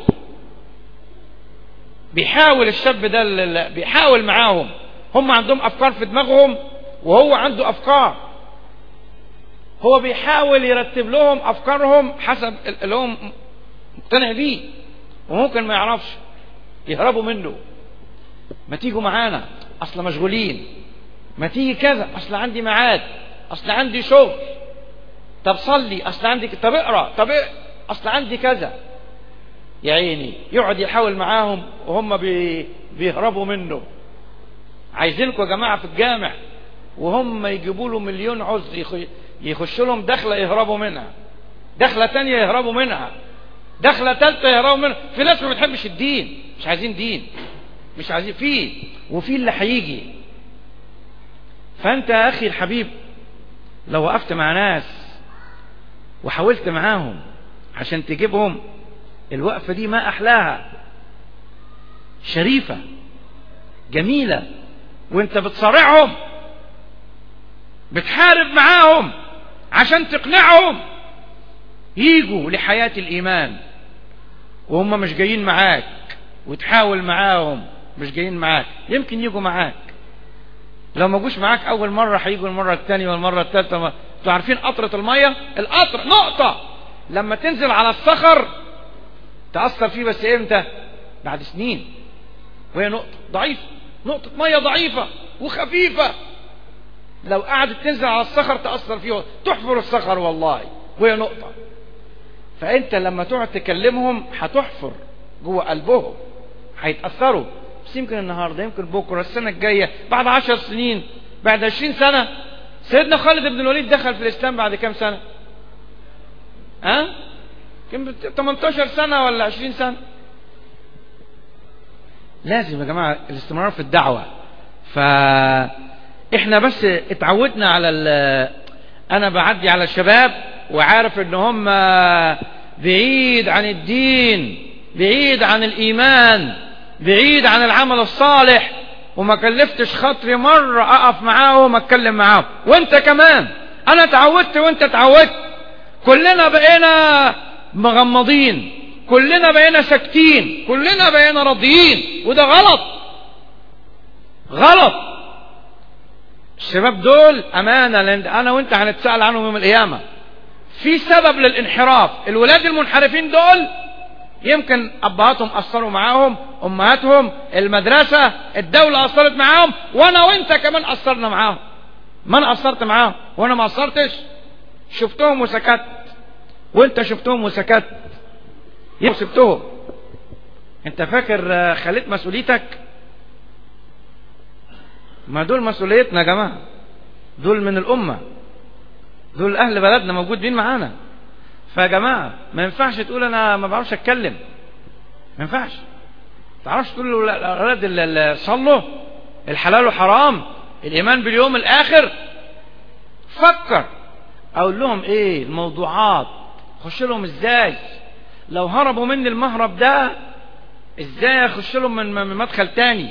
Speaker 3: بيحاول الشاب ده اللي بيحاول معاهم هم عندهم افكار في دماغهم وهو عنده افكار هو بيحاول يرتب لهم افكارهم حسب اللي هو مقتنع بيه وممكن ما يعرفش يهربوا منه ما تيجوا معانا اصل مشغولين ما تيجي كذا اصل عندي ميعاد اصل عندي شغل طب صلي اصل عندي ك... طب اقرا طب إيه؟ اصل عندي كذا يا عيني يقعد يحاول معاهم وهم بي... بيهربوا منه عايزينكم يا جماعة في الجامع وهم يجيبوا له مليون عذر يخش لهم دخلة يهربوا منها دخلة تانية يهربوا منها دخلة تالتة يهربوا منها في ناس ما بتحبش الدين مش عايزين دين مش عايزين فيه وفي اللي هيجي فانت يا اخي الحبيب لو وقفت مع ناس وحاولت معاهم عشان تجيبهم الوقفة دي ما احلاها شريفة جميلة وانت بتصارعهم بتحارب معاهم عشان تقنعهم يجوا لحياة الإيمان وهم مش جايين معاك وتحاول معاهم مش جايين معاك يمكن يجوا معاك لو ما جوش معاك أول مرة هيجوا المرة الثانية والمرة الثالثة انتوا عارفين قطرة المية القطر نقطة لما تنزل على الصخر تأثر فيه بس امتى بعد سنين وهي نقطة ضعيفة نقطة مية ضعيفة وخفيفة لو قعدت تنزل على الصخر تأثر فيه تحفر الصخر والله وهي نقطة فأنت لما تقعد تكلمهم هتحفر جوه قلبهم هيتأثروا بس يمكن النهاردة يمكن بكرة السنة الجاية بعد عشر سنين بعد عشرين سنة سيدنا خالد بن الوليد دخل في الإسلام بعد كام سنة ها كم 18 سنة ولا 20 سنة لازم يا جماعة الاستمرار في الدعوة فإحنا بس اتعودنا على أنا بعدي على الشباب وعارف ان هم بعيد عن الدين بعيد عن الإيمان بعيد عن العمل الصالح وما كلفتش خاطري مرة أقف معاهم أتكلم معاهم وانت كمان أنا تعودت وانت تعودت كلنا بقينا مغمضين كلنا بقينا ساكتين كلنا بقينا راضيين وده غلط غلط الشباب دول أمانة لأن أنا وأنت هنتسأل عنهم يوم القيامة في سبب للانحراف الولاد المنحرفين دول يمكن أبهاتهم أثروا معاهم أمهاتهم المدرسة الدولة أثرت معاهم وأنا وأنت كمان أثرنا معاهم ما أنا أثرت معاهم وأنا ما أثرتش شفتهم وسكت وأنت شفتهم وسكت يبقى سبتهم أنت فاكر خليت مسؤوليتك ما دول مسؤوليتنا يا جماعة دول من الأمة دول أهل بلدنا موجودين معانا فيا جماعة ما ينفعش تقول أنا ما بعرفش أتكلم ما ينفعش ما تعرفش تقول الأولاد اللي صلوا الحلال وحرام الإيمان باليوم الآخر فكر أقول لهم إيه الموضوعات خش لهم إزاي لو هربوا مني المهرب ده إزاي أخش لهم من مدخل تاني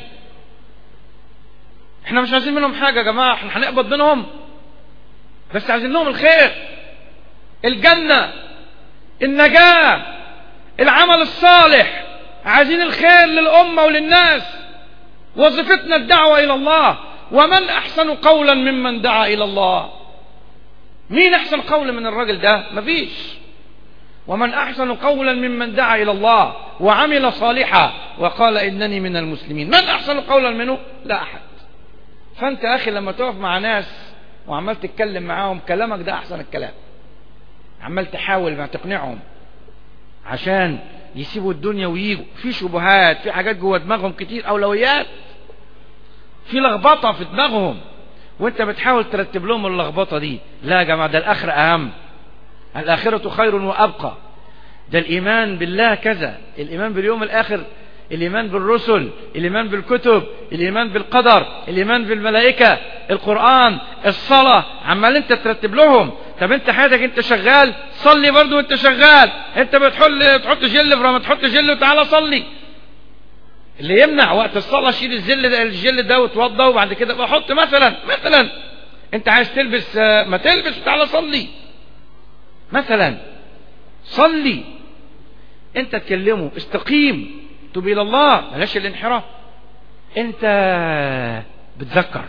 Speaker 3: احنا مش عايزين منهم حاجة يا جماعة احنا هنقبض منهم بس عايزين لهم الخير الجنة النجاة العمل الصالح عايزين الخير للأمة وللناس وظيفتنا الدعوة إلى الله ومن أحسن قولا ممن دعا إلى الله مين أحسن قولا من الرجل ده مفيش ومن أحسن قولا ممن دعا إلى الله وعمل صالحا وقال إنني من المسلمين من أحسن قولا منه لا أحد فأنت أخي لما تقف مع ناس وعمال تتكلم معاهم كلامك ده أحسن الكلام عمال تحاول ما تقنعهم عشان يسيبوا الدنيا ويجوا في شبهات في حاجات جوه دماغهم كتير أولويات في لخبطة في دماغهم وانت بتحاول ترتب لهم اللخبطة دي لا يا جماعة ده الآخرة أهم الآخرة خير وأبقى ده الإيمان بالله كذا الإيمان باليوم الآخر الإيمان بالرسل الإيمان بالكتب الإيمان بالقدر الإيمان بالملائكة القرآن الصلاة عمال انت ترتب لهم طب انت حياتك انت شغال صلي برضو وانت شغال انت بتحل تحط جل في ما تحط جل وتعالى صلي اللي يمنع وقت الصلاة شيل الجل ده الجل ده وتوضى وبعد كده بحط مثلا مثلا انت عايز تلبس ما تلبس وتعالى صلي مثلا صلي انت تكلمه استقيم تب الى الله بلاش الانحراف انت بتذكر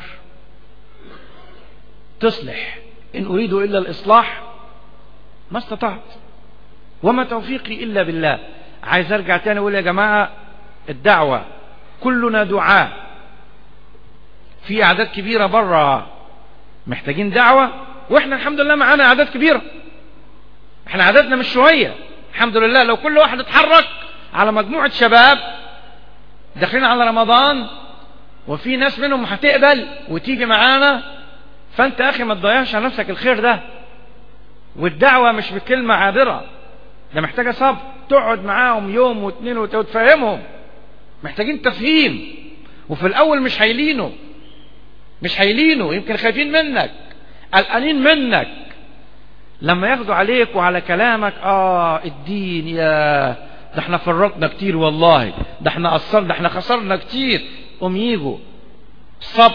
Speaker 3: تصلح ان اريد الا الاصلاح ما استطعت وما توفيقي الا بالله عايز ارجع تاني اقول يا جماعة الدعوة كلنا دعاء في اعداد كبيرة بره محتاجين دعوة واحنا الحمد لله معانا اعداد كبيرة احنا عددنا مش شوية الحمد لله لو كل واحد اتحرك على مجموعة شباب داخلين على رمضان وفي ناس منهم هتقبل وتيجي معانا فانت يا اخي ما تضيعش على نفسك الخير ده والدعوة مش بكلمة عابرة ده محتاجة صبر تقعد معاهم يوم واثنين وتفهمهم محتاجين تفهيم وفي الاول مش هيلينوا مش هيلينوا يمكن خايفين منك قلقانين منك لما ياخدوا عليك وعلى كلامك اه الدين يا ده احنا فرطنا كتير والله ده احنا قصرنا ده احنا خسرنا كتير قوم يجوا صبر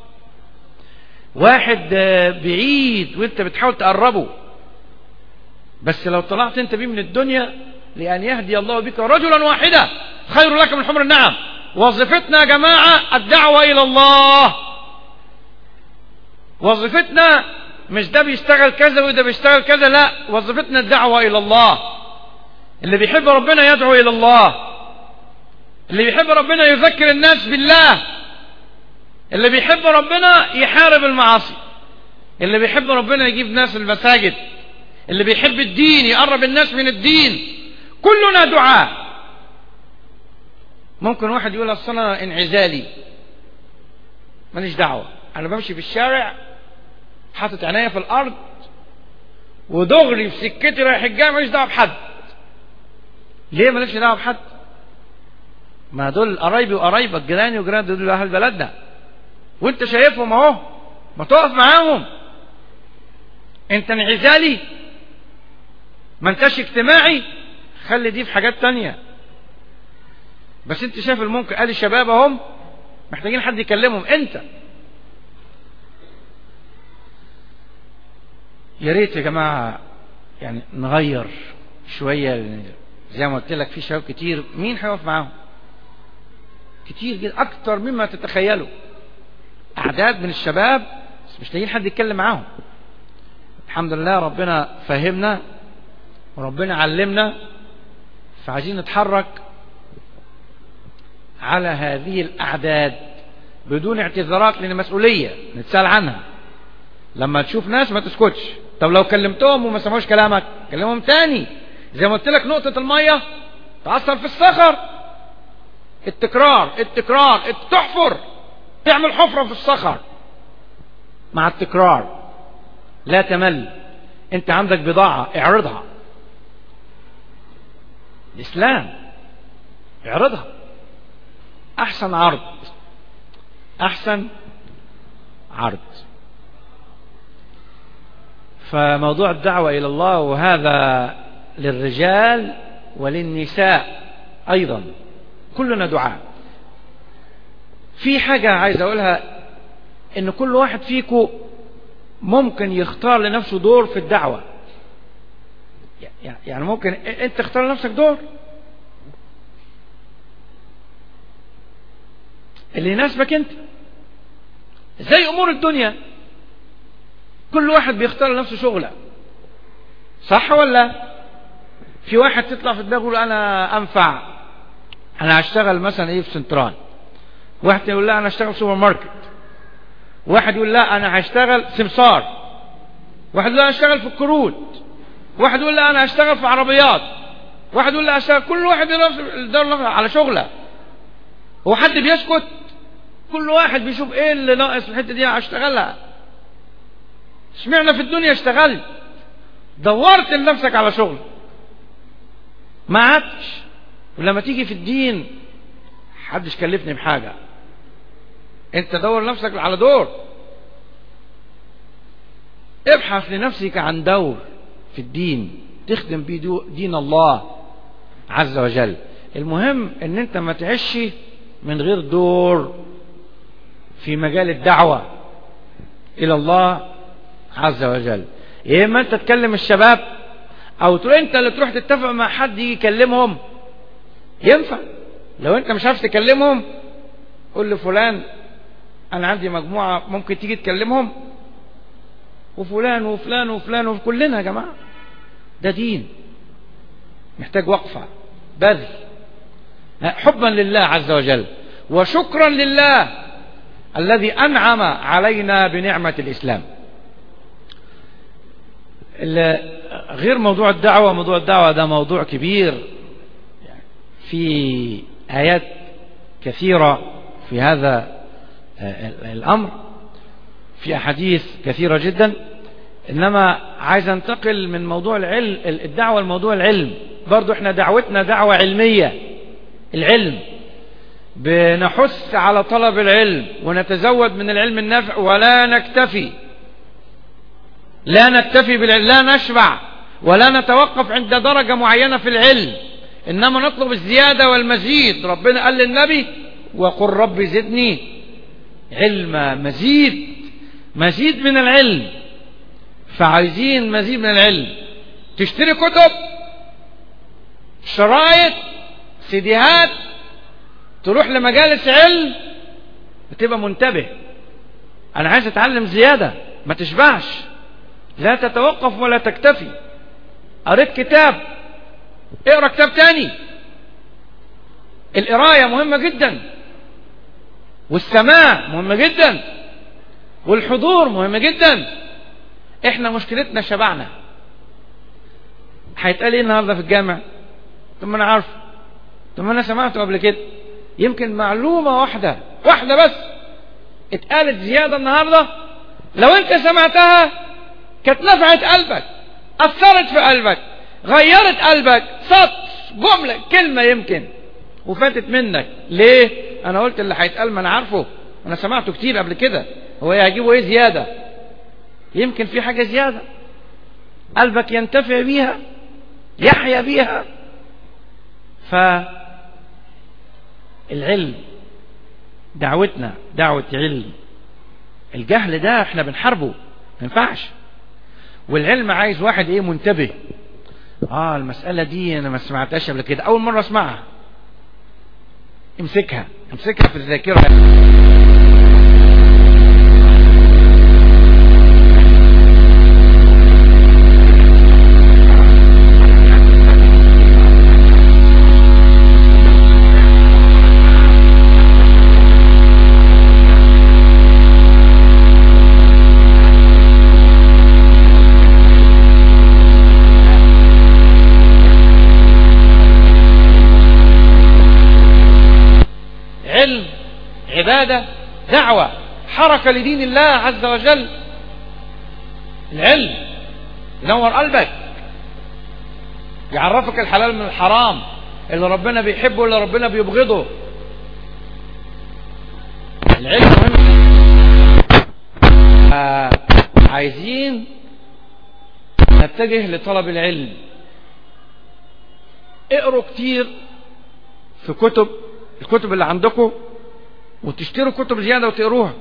Speaker 3: واحد بعيد وانت بتحاول تقربه بس لو طلعت انت بيه من الدنيا لأن يهدي الله بك رجلا واحدا خير لك من حمر النعم وظيفتنا يا جماعة الدعوة إلى الله وظيفتنا مش ده بيشتغل كذا وده بيشتغل كذا لا وظيفتنا الدعوة إلى الله اللي بيحب ربنا يدعو إلى الله اللي بيحب ربنا يذكر الناس بالله اللي بيحب ربنا يحارب المعاصي اللي بيحب ربنا يجيب ناس المساجد اللي بيحب الدين يقرب الناس من الدين كلنا دعاء ممكن واحد يقول اصل انا انعزالي ماليش دعوه انا بمشي في الشارع حاطط عينيا في الارض ودغري في سكتي رايح الجامع ماليش دعوه بحد ليه مالكش دعوه بحد ما دول قرايبي وقرايبك جيراني وجيران دول اهل بلدنا وانت شايفهم اهو ما تقف معاهم انت انعزالي ما انتش اجتماعي خلي دي في حاجات تانية بس انت شايف الممكن ادي الشباب اهم محتاجين حد يكلمهم انت يا ريت يا جماعة يعني نغير شوية زي ما قلت لك في شباب كتير مين هيقف معاهم كتير جدا اكتر مما تتخيلوا اعداد من الشباب بس مش لاقيين حد يتكلم معاهم الحمد لله ربنا فهمنا وربنا علمنا فعايزين نتحرك على هذه الأعداد بدون اعتذارات لأن مسؤولية نتسأل عنها لما تشوف ناس ما تسكتش طب لو كلمتهم وما سمعوش كلامك كلمهم تاني زي ما قلت لك نقطة المية تأثر في الصخر التكرار التكرار تحفر تعمل حفرة في الصخر مع التكرار لا تمل انت عندك بضاعة اعرضها الإسلام اعرضها أحسن عرض أحسن عرض فموضوع الدعوة إلى الله وهذا للرجال وللنساء أيضا كلنا دعاء في حاجة عايز أقولها إن كل واحد فيكم ممكن يختار لنفسه دور في الدعوة يعني ممكن انت تختار لنفسك دور اللي يناسبك انت زي امور الدنيا كل واحد بيختار لنفسه شغلة صح ولا في واحد تطلع في دماغه يقول انا انفع انا هشتغل مثلا ايه في سنترال واحد يقول لا انا هشتغل في سوبر ماركت واحد يقول لا انا هشتغل سمسار واحد يقول انا هشتغل في الكروت واحد يقول لا انا هشتغل في عربيات واحد يقول لا هشتغل كل واحد يدور على شغله هو حد بيسكت كل واحد بيشوف ايه اللي ناقص في الحته دي هشتغلها اشمعنى في الدنيا اشتغلت دورت لنفسك على شغل ما عادش ولما تيجي في الدين حدش كلفني بحاجة انت دور نفسك على دور ابحث لنفسك عن دور في الدين تخدم بيه دين الله عز وجل المهم ان انت ما تعيش من غير دور في مجال الدعوة الى الله عز وجل يا اما انت تكلم الشباب او تروح انت اللي تروح تتفق مع حد يجي يكلمهم ينفع لو انت مش عارف تكلمهم قول لفلان انا عندي مجموعة ممكن تيجي تكلمهم وفلان وفلان وفلان وكلنا يا جماعة ده دين محتاج وقفة بذل حبا لله عز وجل وشكرا لله الذي أنعم علينا بنعمة الإسلام غير موضوع الدعوة موضوع الدعوة ده موضوع كبير في آيات كثيرة في هذا الأمر في أحاديث كثيرة جدا إنما عايز أنتقل من موضوع العلم الدعوة لموضوع العلم برضو احنا دعوتنا دعوة علمية العلم بنحث على طلب العلم ونتزود من العلم النافع ولا نكتفي لا نكتفي بالعلم لا نشبع ولا نتوقف عند درجة معينة في العلم إنما نطلب الزيادة والمزيد ربنا قال للنبي وقل رب زدني علما مزيد مزيد من العلم فعايزين مزيد من العلم تشتري كتب شرايط سيديهات تروح لمجالس علم بتبقى منتبه انا عايز اتعلم زيادة ما تشبعش لا تتوقف ولا تكتفي قريت كتاب اقرا كتاب تاني القراية مهمة جدا والسماع مهمة جدا والحضور مهم جدا احنا مشكلتنا شبعنا هيتقال ايه النهارده في الجامع طب ما انا عارف طب ما انا سمعته قبل كده يمكن معلومة واحدة واحدة بس اتقالت زيادة النهاردة لو انت سمعتها كانت نفعت قلبك اثرت في قلبك غيرت قلبك سطر جملة كلمة يمكن وفاتت منك ليه انا قلت اللي هيتقال ما انا عارفه انا سمعته كتير قبل كده هو هيجيبه ايه زيادة يمكن في حاجة زيادة قلبك ينتفع بيها يحيا بيها فالعلم دعوتنا دعوة علم الجهل ده احنا بنحاربه ما ينفعش والعلم عايز واحد ايه منتبه اه المسألة دي انا ما سمعتهاش قبل كده اول مرة اسمعها امسكها امسكها في الذاكرة علم عبادة دعوة حركة لدين الله عز وجل العلم ينور قلبك يعرفك الحلال من الحرام اللي ربنا بيحبه واللي ربنا بيبغضه العلم مهم آه عايزين نتجه لطلب العلم اقروا كتير في كتب الكتب اللي عندكم وتشتروا كتب زيادة وتقروها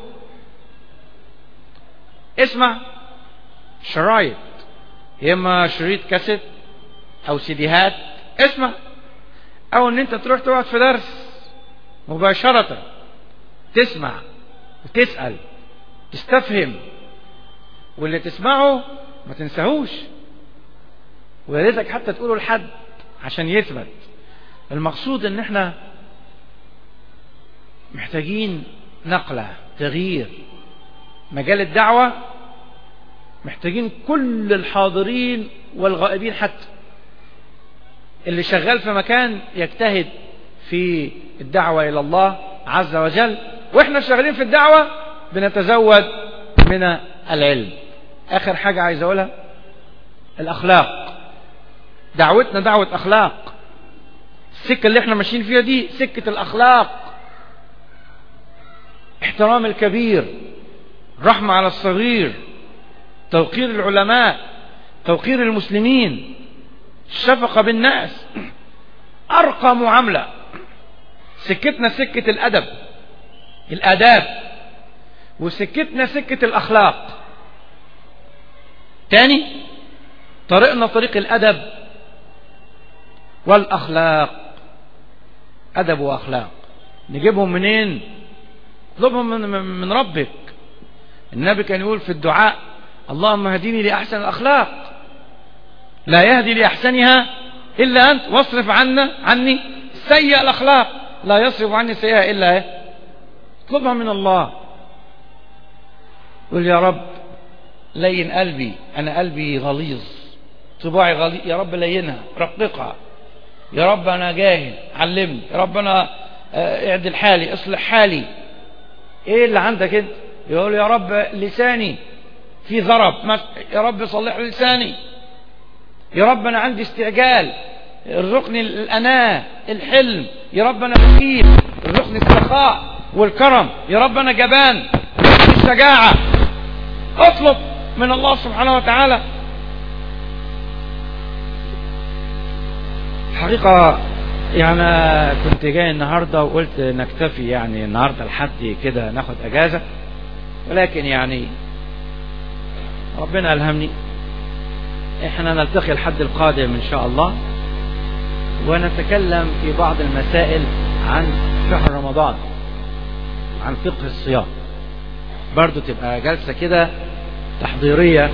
Speaker 3: اسمع شرايط يا اما شريط كاسيت او سيديهات اسمع او ان انت تروح تقعد في درس مباشرة تسمع وتسأل تستفهم واللي تسمعه ما تنساهوش ويا ريتك حتى تقوله لحد عشان يثبت المقصود ان احنا محتاجين نقلة تغيير مجال الدعوة محتاجين كل الحاضرين والغائبين حتى اللي شغال في مكان يجتهد في الدعوة إلى الله عز وجل وإحنا شغالين في الدعوة بنتزود من العلم آخر حاجة عايز أقولها الأخلاق دعوتنا دعوة أخلاق السكة اللي احنا ماشيين فيها دي سكة الأخلاق احترام الكبير رحمة على الصغير توقير العلماء توقير المسلمين الشفقة بالناس أرقى معاملة سكتنا سكة الأدب الآداب وسكتنا سكة الأخلاق تاني طريقنا طريق الأدب والأخلاق أدب وأخلاق نجيبهم منين اطلبهم من, من ربك النبي كان يقول في الدعاء اللهم هديني لأحسن الأخلاق لا يهدي لأحسنها إلا أنت واصرف عنا عني سيء الأخلاق لا يصرف عني سيئة إلا إيه اطلبها من الله قل يا رب لين قلبي أنا قلبي غليظ طباعي غليظ يا رب لينها رققها يا رب أنا جاهل علمني يا رب أنا اعدل حالي اصلح حالي ايه اللي عندك انت يقول يا رب لساني في ضرب يا رب صلح لساني يا رب انا عندي استعجال ارزقني الاناة الحلم يا رب انا بخيل ارزقني السخاء والكرم يا رب انا جبان ارزقني الشجاعة اطلب من الله سبحانه وتعالى حقيقة يعني كنت جاي النهاردة وقلت نكتفي يعني النهاردة لحد كده ناخد اجازة ولكن يعني ربنا ألهمني احنا نلتقي الحد القادم ان شاء الله ونتكلم في بعض المسائل عن شهر رمضان عن فقه الصيام برضو تبقى جلسة كده تحضيرية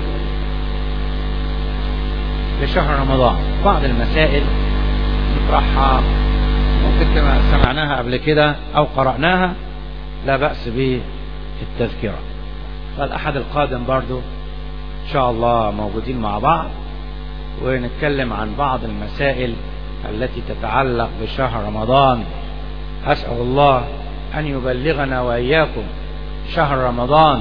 Speaker 3: لشهر رمضان بعض المسائل نطرحها ممكن كما سمعناها قبل كده او قرأناها لا بأس بالتذكرة فالأحد القادم برضو إن شاء الله موجودين مع بعض ونتكلم عن بعض المسائل التي تتعلق بشهر رمضان أسأل الله أن يبلغنا وإياكم شهر رمضان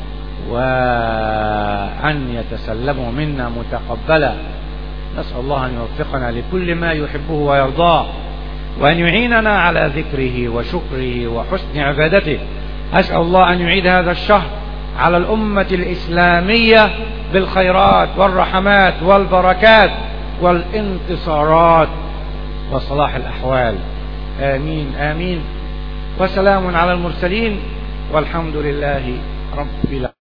Speaker 3: وأن يتسلمه منا متقبلا نسأل الله أن يوفقنا لكل ما يحبه ويرضاه وأن يعيننا على ذكره وشكره وحسن عبادته أسأل الله أن يعيد هذا الشهر على الأمة الإسلامية بالخيرات والرحمات والبركات والانتصارات وصلاح الأحوال آمين آمين وسلام على المرسلين والحمد لله رب العالمين